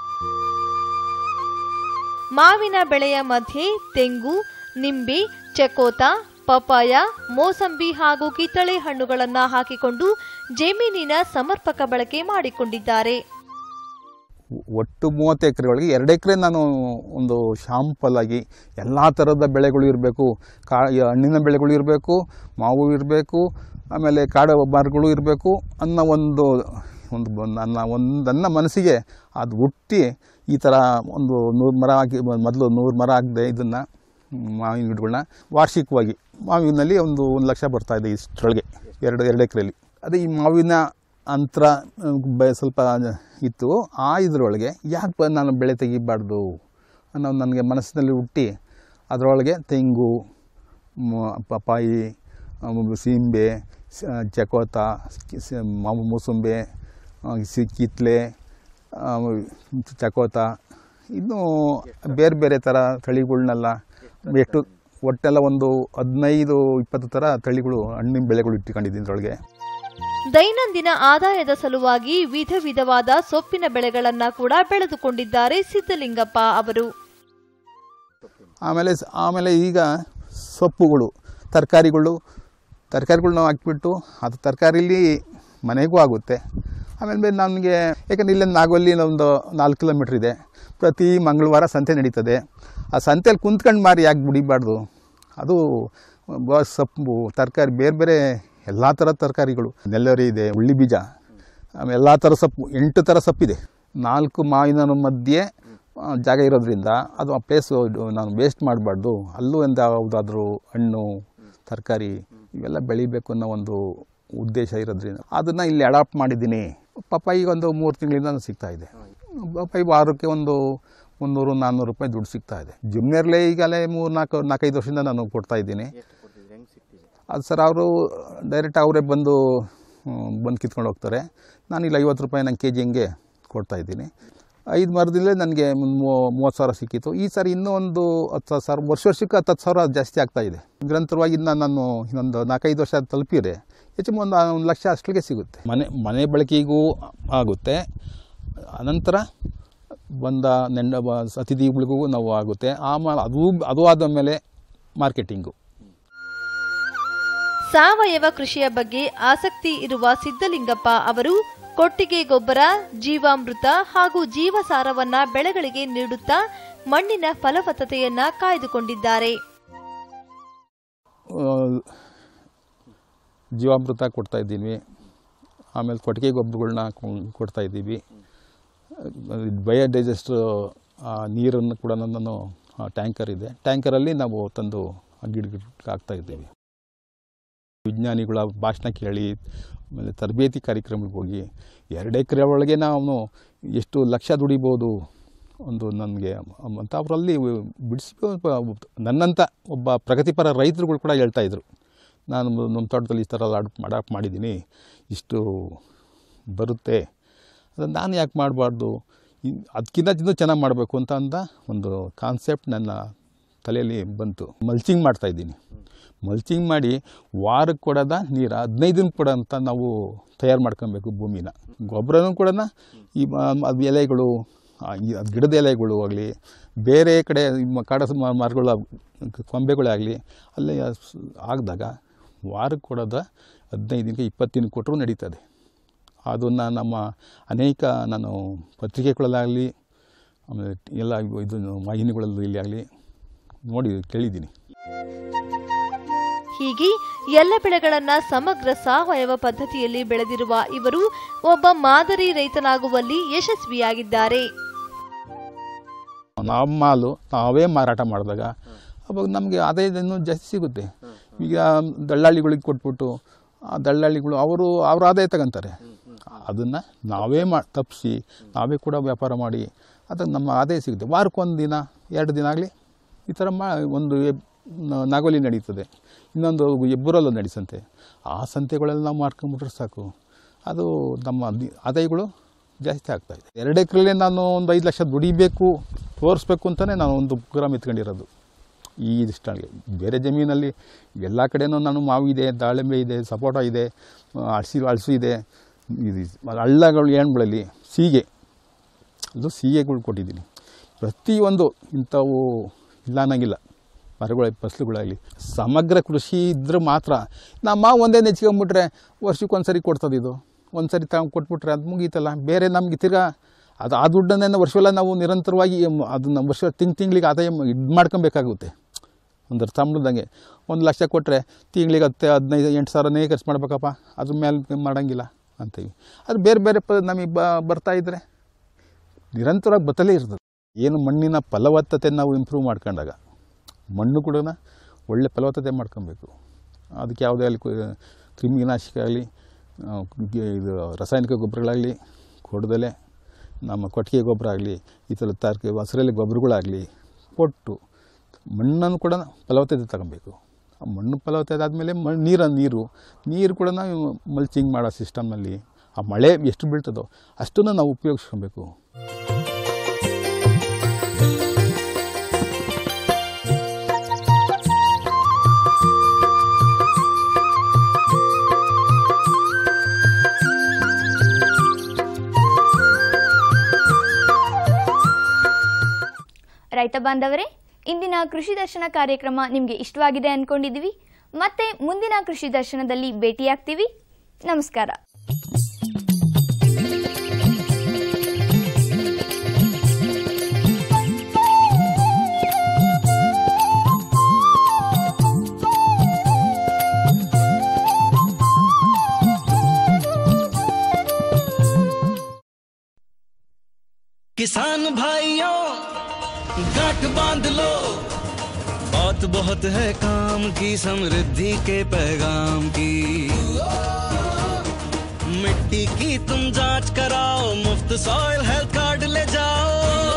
S11: ಮಾವಿನ ಬೆಳೆಯ ಮಧ್ಯೆ ತೆಂಗು ನಿಂಬೆ ಚಕೋತ ಪಪಾಯ ಮೋಸಂಬಿ ಹಾಗೂ ಕಿತ್ತಳೆ ಹಣ್ಣುಗಳನ್ನ ಹಾಕಿಕೊಂಡು ಜಮೀನಿನ ಸಮರ್ಪಕ ಬಳಕೆ ಮಾಡಿಕೊಂಡಿದ್ದಾರೆ
S12: ಒಟ್ಟು ಮೂವತ್ತು ಎಕರೆ ಒಳಗೆ ಎರಡು ಎಕರೆ ನಾನು ಒಂದು ಶಾಂಪಲ್ ಆಗಿ ಎಲ್ಲ ಥರದ ಬೆಳೆಗಳು ಇರಬೇಕು ಕಾ ಈ ಹಣ್ಣಿನ ಬೆಳೆಗಳು ಇರಬೇಕು ಮಾವು ಇರಬೇಕು ಆಮೇಲೆ ಕಾಡು ಮರಗಳು ಇರಬೇಕು ಅನ್ನೋ ಒಂದು ಒಂದು ಬ- ನನ್ನ ಒಂದು ನನ್ನ ಮನಸ್ಸಿಗೆ ಅದು ಹುಟ್ಟಿ ಈ ಥರ ಒಂದು ನೂರು ಮರ ಹಾಕಿ ಮೊದಲು ನೂರು ಮರ ಹಾಕಿದೆ ಇದನ್ನು ಮಾವಿನ ಗಿಡಗಳನ್ನ ವಾರ್ಷಿಕವಾಗಿ ಮಾವಿನಲ್ಲಿ ಒಂದು ಒಂದು ಲಕ್ಷ ಬರ್ತಾಯಿದೆ ಇಷ್ಟರೊಳಗೆ ಎರಡು ಎರಡು ಎಕರೆಯಲ್ಲಿ ಅದೇ ಈ ಮಾವಿನ ಅಂತರ ಬ ಸ್ವಲ್ಪ ಇತ್ತು ಆ ಇದರೊಳಗೆ ಯಾಕೆ ಬ- ನಾನು ಬೆಳೆ ತೆಗಿಬಾರ್ದು ಅನ್ನೋ ನನಗೆ ಮನಸ್ಸಿನಲ್ಲಿ ಹುಟ್ಟಿ ಅದರೊಳಗೆ ತೆಂಗು ಮ- ಪಪಾಯಿ ಆಮೇಲೆ ಸೀಂಬೆ ಸ- ಚಕೋತ ಸಿ- ಸಿ- ಮಾವು ಮೂಸಂಬೆ ಆ, ಸಿ ಕಿತ್ಲೆ ಆ, ಚಕೋತ ಇನ್ನು ಬೇರೆ ಬೇರೆ ಥರ ತಳಿಗಳ್ನೆಲ್ಲ ಎಷ್ಟು ಒಟ್ಟೆಲ್ಲ ಒಂದು ಹದಿನೈದು ಇಪ್ಪತ್ತು ಥರ ತಳಿಗಳು ಹಣ್ಣಿನ ಬೆಳೆಗಳು ಇಟ್ಕೊಂಡಿದ್ದೀನಿ ಇದರೊಳಗೆ
S11: ದೈನಂದಿನ ಆದಾಯದ ಸಲುವಾಗಿ ವಿಧ ವಿಧವಾದ ಸೊಪ್ಪಿನ ಬೆಳೆಗಳನ್ನ ಕೂಡ ಬೆಳೆದುಕೊಂಡಿದ್ದಾರೆ ಸಿದ್ದಲಿಂಗಪ್ಪ ಅವರು
S12: ಆಮೇಲೆ ಸ- ಆಮೇಲೆ ಈಗ ಸೊಪ್ಪುಗಳು ತರಕಾರಿಗಳು ತರಕಾರಿಗಳನ್ನ ಹಾಕ್ಬಿಟ್ಟು ಅದು ತರಕಾರಿಲಿ ಮನೆಗೂ ಆಗುತ್ತೆ ಆಮೇಲೆ ಬೇರೆ ನನಗೆ ಯಾಕಂದರೆ ಇಲ್ಲೇ ನಾಗವಲ್ಲಿ ಒಂದು ನಾಲ್ಕು ಕಿಲೋಮೀಟ್ರ್ ಇದೆ ಪ್ರತಿ ಮಂಗಳವಾರ ಸಂತೆ ನಡೀತದೆ ಆ ಸಂತೆಯಲ್ಲಿ ಕುಂತ್ಕೊಂಡು ಮಾರಿ ಯಾಕೆ ಬಿಡಿಬಾರ್ದು ಅದು ಬ- ಸೊಪ್ಪು ತರಕಾರಿ ಬೇರೆ ಬೇರೆ ಎಲ್ಲ ಥರದ ತರಕಾರಿಗಳು ನೆಲ್ಲರಿ ಇದೆ ಉಳ್ಳಿ ಬೀಜ ಆಮೇಲೆ ಎಲ್ಲ ಥರ ಸೊಪ್ಪು ಎಂಟು ಥರ ಸೊಪ್ಪಿದೆ ನಾಲ್ಕು ಮಾವಿನ ಮಧ್ಯೆ ಆ, ಜಾಗ ಇರೋದ್ರಿಂದ ಅದು ಆ ಪ್ಲೇಸು ನಾನು ವೇಸ್ಟ್ ಮಾಡಬಾರ್ದು ಅಲ್ಲೂ ಒಂದು ಯಾವುದಾದ್ರೂ ಹಣ್ಣು ತರಕಾರಿ ಇವೆಲ್ಲ ಬೆಳಿಬೇಕು ಅನ್ನೋ ಒಂದು ಉದ್ದೇಶ ಇರೋದ್ರಿಂದ ಅದನ್ನು ಇಲ್ಲಿ ಅಡಾಪ್ಟ್ ಮಾಡಿದ್ದೀನಿ ಪಪ್ಪಾಯಿಗೆ ಒಂದು ಮೂರು ತಿಂಗಳಿಂದ ಸಿಗ್ತಾ ಇದೆ ಪಪ್ಪಾಯಿ ವಾರಕ್ಕೆ ಒಂದು ಮುನ್ನೂರು ನಾನ್ನೂರು ರೂಪಾಯಿ ದುಡ್ಡು ಸಿಗ್ತಾ ಇದೆ ಜುಮ್ನೇರ್ಲೆ ಈಗಲೇ ಮೂರು ನಾಲ್ಕು ನಾಲ್ಕೈದು ವರ್ಷದಿಂದ ನಾನು ಕೊಡ್ತಾ ಇದ್ದೀನಿ ಅದು ಸರ್ ಅವರು ಡೈರೆಕ್ಟ್ ಅವರೇ ಬಂದು ಹ್ಮ್, ಬಂದು ಕಿತ್ಕೊಂಡು ಹೋಗ್ತಾರೆ ನಾನು ಇಲ್ಲಿ ಐವತ್ತು ರೂಪಾಯಿ ನಂಗೆ ಕೆ ಜಿ ಹಂಗೆ ಕೊಡ್ತಾ ಇದ್ದೀನಿ ಐದು ಮರದಲ್ಲೇ ನನಗೆ ಒಂದು ಮೂವತ್ತು ಸಾವಿರ ಸಿಕ್ಕಿತ್ತು ಈ ಸಾರಿ ಇನ್ನೂ ಒಂದು ಹತ್ತು ಸಾವಿರ ವರ್ಷ ವರ್ಷಕ್ಕೆ ಹತ್ತು ಹತ್ತು ಸಾವಿರ ಜಾಸ್ತಿ ಆಗ್ತಾ ಇದೆ ನಿರಂತರವಾಗಿ ಇನ್ನು ನಾನು ಇನ್ನೊಂದು ನಾಲ್ಕೈದು ವರ್ಷ ತಲುಪಿದ್ರೆ ಹೆಚ್ಚು ಒಂದು ಒಂದು ಲಕ್ಷ ಅಷ್ಟಿಗೆ ಸಿಗುತ್ತೆ ಮನೆ ಮನೆ ಬಳಕೆಗೂ ಆಗುತ್ತೆ ಅನಂತರ ಬಂದ ನೆಂಡ ಬ- ಅತಿಥಿಗಳಿಗೂ ನಾವು ಆಗುತ್ತೆ ಆಮೇಲೆ ಅದು ಅದು ಆದ ಮೇಲೆ ಮಾರ್ಕೆಟಿಂಗು
S11: ಸಾವಯವ ಕೃಷಿಯ ಬಗ್ಗೆ ಆಸಕ್ತಿ ಇರುವ ಸಿದ್ದಲಿಂಗಪ್ಪ ಅವರು ಕೊಟ್ಟಿಗೆ ಗೊಬ್ಬರ ಜೀವಾಮೃತ ಹಾಗೂ ಜೀವಸಾರವನ್ನ ಬೆಳೆಗಳಿಗೆ ನೀಡುತ್ತಾ ಮಣ್ಣಿನ ಫಲವತ್ತತೆಯನ್ನ ಕಾಯ್ದುಕೊಂಡಿದ್ದಾರೆ
S12: ಆ, ಜೀವಾಮೃತ ಕೊಡ್ತಾ ಇದ್ದೀವಿ ಆಮೇಲೆ ಕೊಟ್ಟಿಗೆ ಗೊಬ್ಬರಗಳ್ನ ಕೊಡ್ತಾ ಇದ್ದೀವಿ ಬಯೋಡೈಜೆಸ್ಟ್ ನೀರನ್ನು ಕೂಡ ನಾನು ಟ್ಯಾಂಕರ್ ಇದೆ ಟ್ಯಾಂಕರಲ್ಲಿ ನಾವು ತಂದು ಗಿಡ ಗಿಡಕ್ಕೆ ಹಾಕ್ತಾ ಇದ್ದೀವಿ ವಿಜ್ಞಾನಿಗಳ ಭಾಷಣ ಕೇಳಿ ಆಮೇಲೆ ತರಬೇತಿ ಕಾರ್ಯಕ್ರಮಕ್ಕೆ ಹೋಗಿ ಎರಡು ಎಕರೆ ಒಳಗೆ ನಾವು ಎಷ್ಟು ಲಕ್ಷ ದುಡಿಬೋದು ಒಂದು ನನಗೆ ಅಂತ ಅವರಲ್ಲಿ ಬಿಡಿಸಿ ನನ್ನಂಥ ಒಬ್ಬ ಪ್ರಗತಿಪರ ರೈತರುಗಳು ಕೂಡ ಹೇಳ್ತಾ ಇದ್ರು ನಾನು ನಮ್ಮ ತೋಟದಲ್ಲಿ ಈ ಥರ ಅಡಾಪ್ಟ್ ಅಡಾಪ್ಟ್ ಮಾಡಿದ್ದೀನಿ ಇಷ್ಟು ಬರುತ್ತೆ ಅದನ್ನು ನಾನು ಯಾಕೆ ಮಾಡಬಾರ್ದು ಅದಕ್ಕಿಂತ ಇನ್ನೂ ಚೆನ್ನಾಗಿ ಮಾಡಬೇಕು ಅಂತ ಅಂದ ಒಂದು ಕಾನ್ಸೆಪ್ಟ್ ನನ್ನ ತಲೆಯಲ್ಲಿ ಬಂತು ಮಲ್ಚಿಂಗ್ ಮಾಡ್ತಾಯಿದ್ದೀನಿ ಮಲ್ಚಿಂಗ್ ಮಾಡಿ ವಾರಕ್ಕೆ ಕೊಡೋದ ನೀರು ಹದಿನೈದು ದಿನಕ್ಕೆ ಕೊಡೋ ಅಂತ ನಾವು ತಯಾರು ಮಾಡ್ಕೊಬೇಕು ಭೂಮಿನ ಗೊಬ್ಬರನೂ ಕೂಡ ಈ ಮ- ಅದು ಎಲೆಗಳು ಆ, ಈ ಅದ್ ಗಿಡದ ಎಲೆಗಳು ಆಗಲಿ ಬೇರೆ ಕಡೆ ಮ- ಕಾಡ ಮ- ಮರಗಳು ಕೊಂಬೆಗಳೇ ಆಗಲಿ ಅಲ್ಲೇ ಆಗಿದಾಗ ವಾರಕ್ಕೆ ಕೊಡೋದ ಹದಿನೈದು ದಿನಕ್ಕೆ ಇಪ್ಪತ್ತು ದಿನಕ್ಕೆ ಕೊಟ್ಟರು ನಡೀತದೆ ಅದನ್ನು ನಮ್ಮ ಅನೇಕ ನಾನು ಪತ್ರಿಕೆಗಳಲ್ಲಾಗಲಿ ಆಮೇಲೆ ಎಲ್ಲ ಇವು ಇದು ವಾಹಿನಿಗಳಲ್ಲೂ ಇಲ್ಲಿ ಆಗಲಿ ನೋಡಿ ಕೇಳಿದ್ದೀನಿ
S11: ಹೀಗೆ ಎಲ್ಲ ಬೆಳೆಗಳನ್ನ ಸಮಗ್ರ ಸಾವಯವ ಪದ್ಧತಿಯಲ್ಲಿ ಬೆಳೆದಿರುವ ಇವರು ಒಬ್ಬ ಮಾದರಿ ರೈತನಾಗುವಲ್ಲಿ ಯಶಸ್ವಿಯಾಗಿದ್ದಾರೆ
S12: ನಮ್ಮ ಮಾಲು ನಾವೇ ಮಾರಾಟ ಮಾಡಿದಾಗ ಅವಾಗ ನಮಗೆ ಆದಾಯ ಇನ್ನೂ ಜಾಸ್ತಿ ಸಿಗುತ್ತೆ ಈಗ ದಳ್ಳಾಳಿಗಳಿಗೆ ಕೊಟ್ಬಿಟ್ಟು ಆ ದಳ್ಳಾಳಿಗಳು ಅವರು ಅವ್ರ ಆದಾಯ ತಗೊಂತಾರೆ ಅದನ್ನು ನಾವೇ ಮಾ ತಪ್ಪಿಸಿ ನಾವೇ ಕೂಡ ವ್ಯಾಪಾರ ಮಾಡಿ ಅದಕ್ಕೆ ನಮ್ಮ ಆದಾಯ ಸಿಗುತ್ತೆ ವಾರಕ್ಕೊಂದು ದಿನ ಎರಡು ದಿನ ಆಗಲಿ ಈ ಥರ ಮಾ ಒಂದು ಎಬ್- ನ- ನಾಗೋಲಿ ನಡೀತದೆ ಇನ್ನೊಂದು ಎಬ್ಬರಲ್ಲೂ ನಡೀಸಂತೆ ಆ ಸಂತೆಗಳೆಲ್ಲ ನಾವು ಮಾಡ್ಕೊಂಬಿಟ್ರೆ ಸಾಕು ಅದು ನಮ್ಮ ದಿ- ಆದಾಯಗಳು ಜಾಸ್ತಿ ಆಗ್ತಾಯಿದೆ ಎರಡು ಎಕರೆಲ್ಲೇ ನಾನು ಒಂದು ಐದು ಲಕ್ಷ ದುಡಿಬೇಕು ತೋರಿಸ್ಬೇಕು ಅಂತಲೇ ನಾನು ಒಂದು ಗ್ರಾಮ್ ಎತ್ಕೊಂಡಿರೋದು ಈ ಇದಿಷ್ಟಲ್ಲಿ ಬೇರೆ ಜಮೀನಲ್ಲಿ ಎಲ್ಲ ಕಡೆನೂ ನಾನು ಮಾವಿದೆ ದಾಳಿಂಬೆ ಇದೆ ಸಪೋಟ ಇದೆ ಅಳಸಿ ಅಳಸು ಇದೆ ಇದು ಹಳ್ಳಗಳು ಏಣ್ಗಳಲ್ಲಿ ಸೀಗೆ ಅದು ಸೀಗೆಗಳು ಕೊಟ್ಟಿದ್ದೀನಿ ಪ್ರತಿಯೊಂದು ಇಂಥವು ಇಲ್ಲ ಅನ್ನಂಗಿಲ್ಲ ಮರಗಳ ಫಸಲುಗಳಾಗಲಿ ಸಮಗ್ರ ಕೃಷಿ ಇದ್ರೆ ಮಾತ್ರ ನಮ್ಮ ಮಾವು ಒಂದೇ ನೆಚ್ಕೊಂಬಿಟ್ರೆ ವರ್ಷಕ್ಕೆ ಒಂದು ಸರಿ ಕೊಡ್ತದೆ ಇದು ಒಂದು ಸರಿ ತಗೊಂಡು ಕೊಟ್ಬಿಟ್ರೆ ಅದು ಮುಗೀತಲ್ಲ ಬೇರೆ ನಮಗೆ ತಿರ್ಗಾ ಅದು ಆ ದುಡ್ಡನ್ನೇ ವರ್ಷವೆಲ್ಲ ನಾವು ನಿರಂತರವಾಗಿ ಅದನ್ನು ವರ್ಷ ತಿಂಗ್ ತಿಂಗಳಿಗೆ ಆದಾಯ ಇದು ಮಾಡ್ಕೊಬೇಕಾಗುತ್ತೆ ಒಂದು ಸಂಬಳದಂಗೆ ಒಂದು ಲಕ್ಷ ಕೊಟ್ಟರೆ ತಿಂಗಳಿಗೆ ಹತ್ತು ಹದಿನೈದು ಎಂಟು ಸಾವಿರನೇ ಖರ್ಚು ಮಾಡ್ಬೇಕಪ್ಪ ಅದ್ರ ಮೇಲೆ ಮಾಡೋಂಗಿಲ್ಲ ಅಂತೀವಿ ಅದು ಬೇರೆ ಬೇರೆ ಪ ನಮಗೆ ಬ ಬರ್ತಾ ಇದ್ದರೆ ನಿರಂತರವಾಗಿ ಬತ್ತಲೇ ಇರ್ತದೆ ಏನು ಮಣ್ಣಿನ ಫಲವತ್ತತೆ ನಾವು ಇಂಪ್ರೂವ್ ಮಾಡ್ಕೊಂಡಾಗ ಮಣ್ಣು ಕೂಡ ಒಳ್ಳೆ ಫಲವತ್ತತೆ ಮಾಡ್ಕೊಬೇಕು ಅದಕ್ಕೆ ಯಾವುದೇ ಆಗಲಿ ಕ್ರಿಮಿನಾಶಕ ಆಗಲಿ ಇದು ರಾಸಾಯನಿಕ ಗೊಬ್ಬರಗಳಾಗಲಿ ಕೊಡದಲೆ ನಮ್ಮ ಕೊಟ್ಟಿಗೆ ಗೊಬ್ಬರ ಆಗಲಿ ಈ ಥರ ತರಕಾರಿ ಹಸಿರೆಲೆ ಗೊಬ್ಬರಗಳಾಗಲಿ ಕೊಟ್ಟು ಮಣ್ಣನ್ನು ಕೂಡ ಫಲವತ್ತತೆ ತಗೊಬೇಕು ಆ ಮಣ್ಣು ಫಲವತ್ತತೆ ಆದಮೇಲೆ ಮಣ್ಣು ನೀರ ನೀರು ನೀರು ಕೂಡ ನಾವು ಮಲ್ಚಿಂಗ್ ಮಾಡೋ ಸಿಸ್ಟಮ್ನಲ್ಲಿ ಆ ಮಳೆ ಎಷ್ಟು ಬೀಳ್ತದೋ ಅಷ್ಟನ್ನು ನಾವು ಉಪಯೋಗಿಸ್ಕೊಬೇಕು
S2: ರೈತ ಬಾಂಧವರೇ ಇಂದಿನ ಕೃಷಿ ದರ್ಶನ ಕಾರ್ಯಕ್ರಮ ನಿಮಗೆ ಇಷ್ಟವಾಗಿದೆ ಅಂದ್ಕೊಂಡಿದ್ದೀವಿ ಮತ್ತೆ ಮುಂದಿನ ಕೃಷಿ ದರ್ಶನದಲ್ಲಿ ಭೇಟಿಯಾಗ್ತೀವಿ ನಮಸ್ಕಾರ
S13: किसान भाइयों गांठ बांध लो बात बहुत है काम की समृद्धि के पैगाम की मिट्टी की तुम जांच कराओ मुफ्त सॉइल हेल्थ कार्ड ले जाओ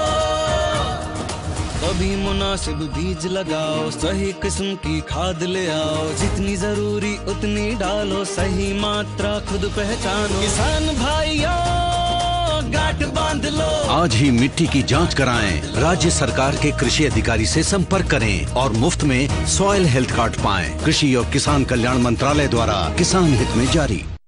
S13: कभी मुनासिब बीज लगाओ सही किस्म की खाद ले आओ जितनी जरूरी उतनी डालो सही मात्रा खुद पहचानो किसान भाइयों गांठ बांध लो
S14: आज ही मिट्टी की जांच कराएं राज्य सरकार के कृषि अधिकारी से संपर्क करें और मुफ्त में सॉइल हेल्थ कार्ड पाएं कृषि और किसान कल्याण मंत्रालय द्वारा किसान हित में जारी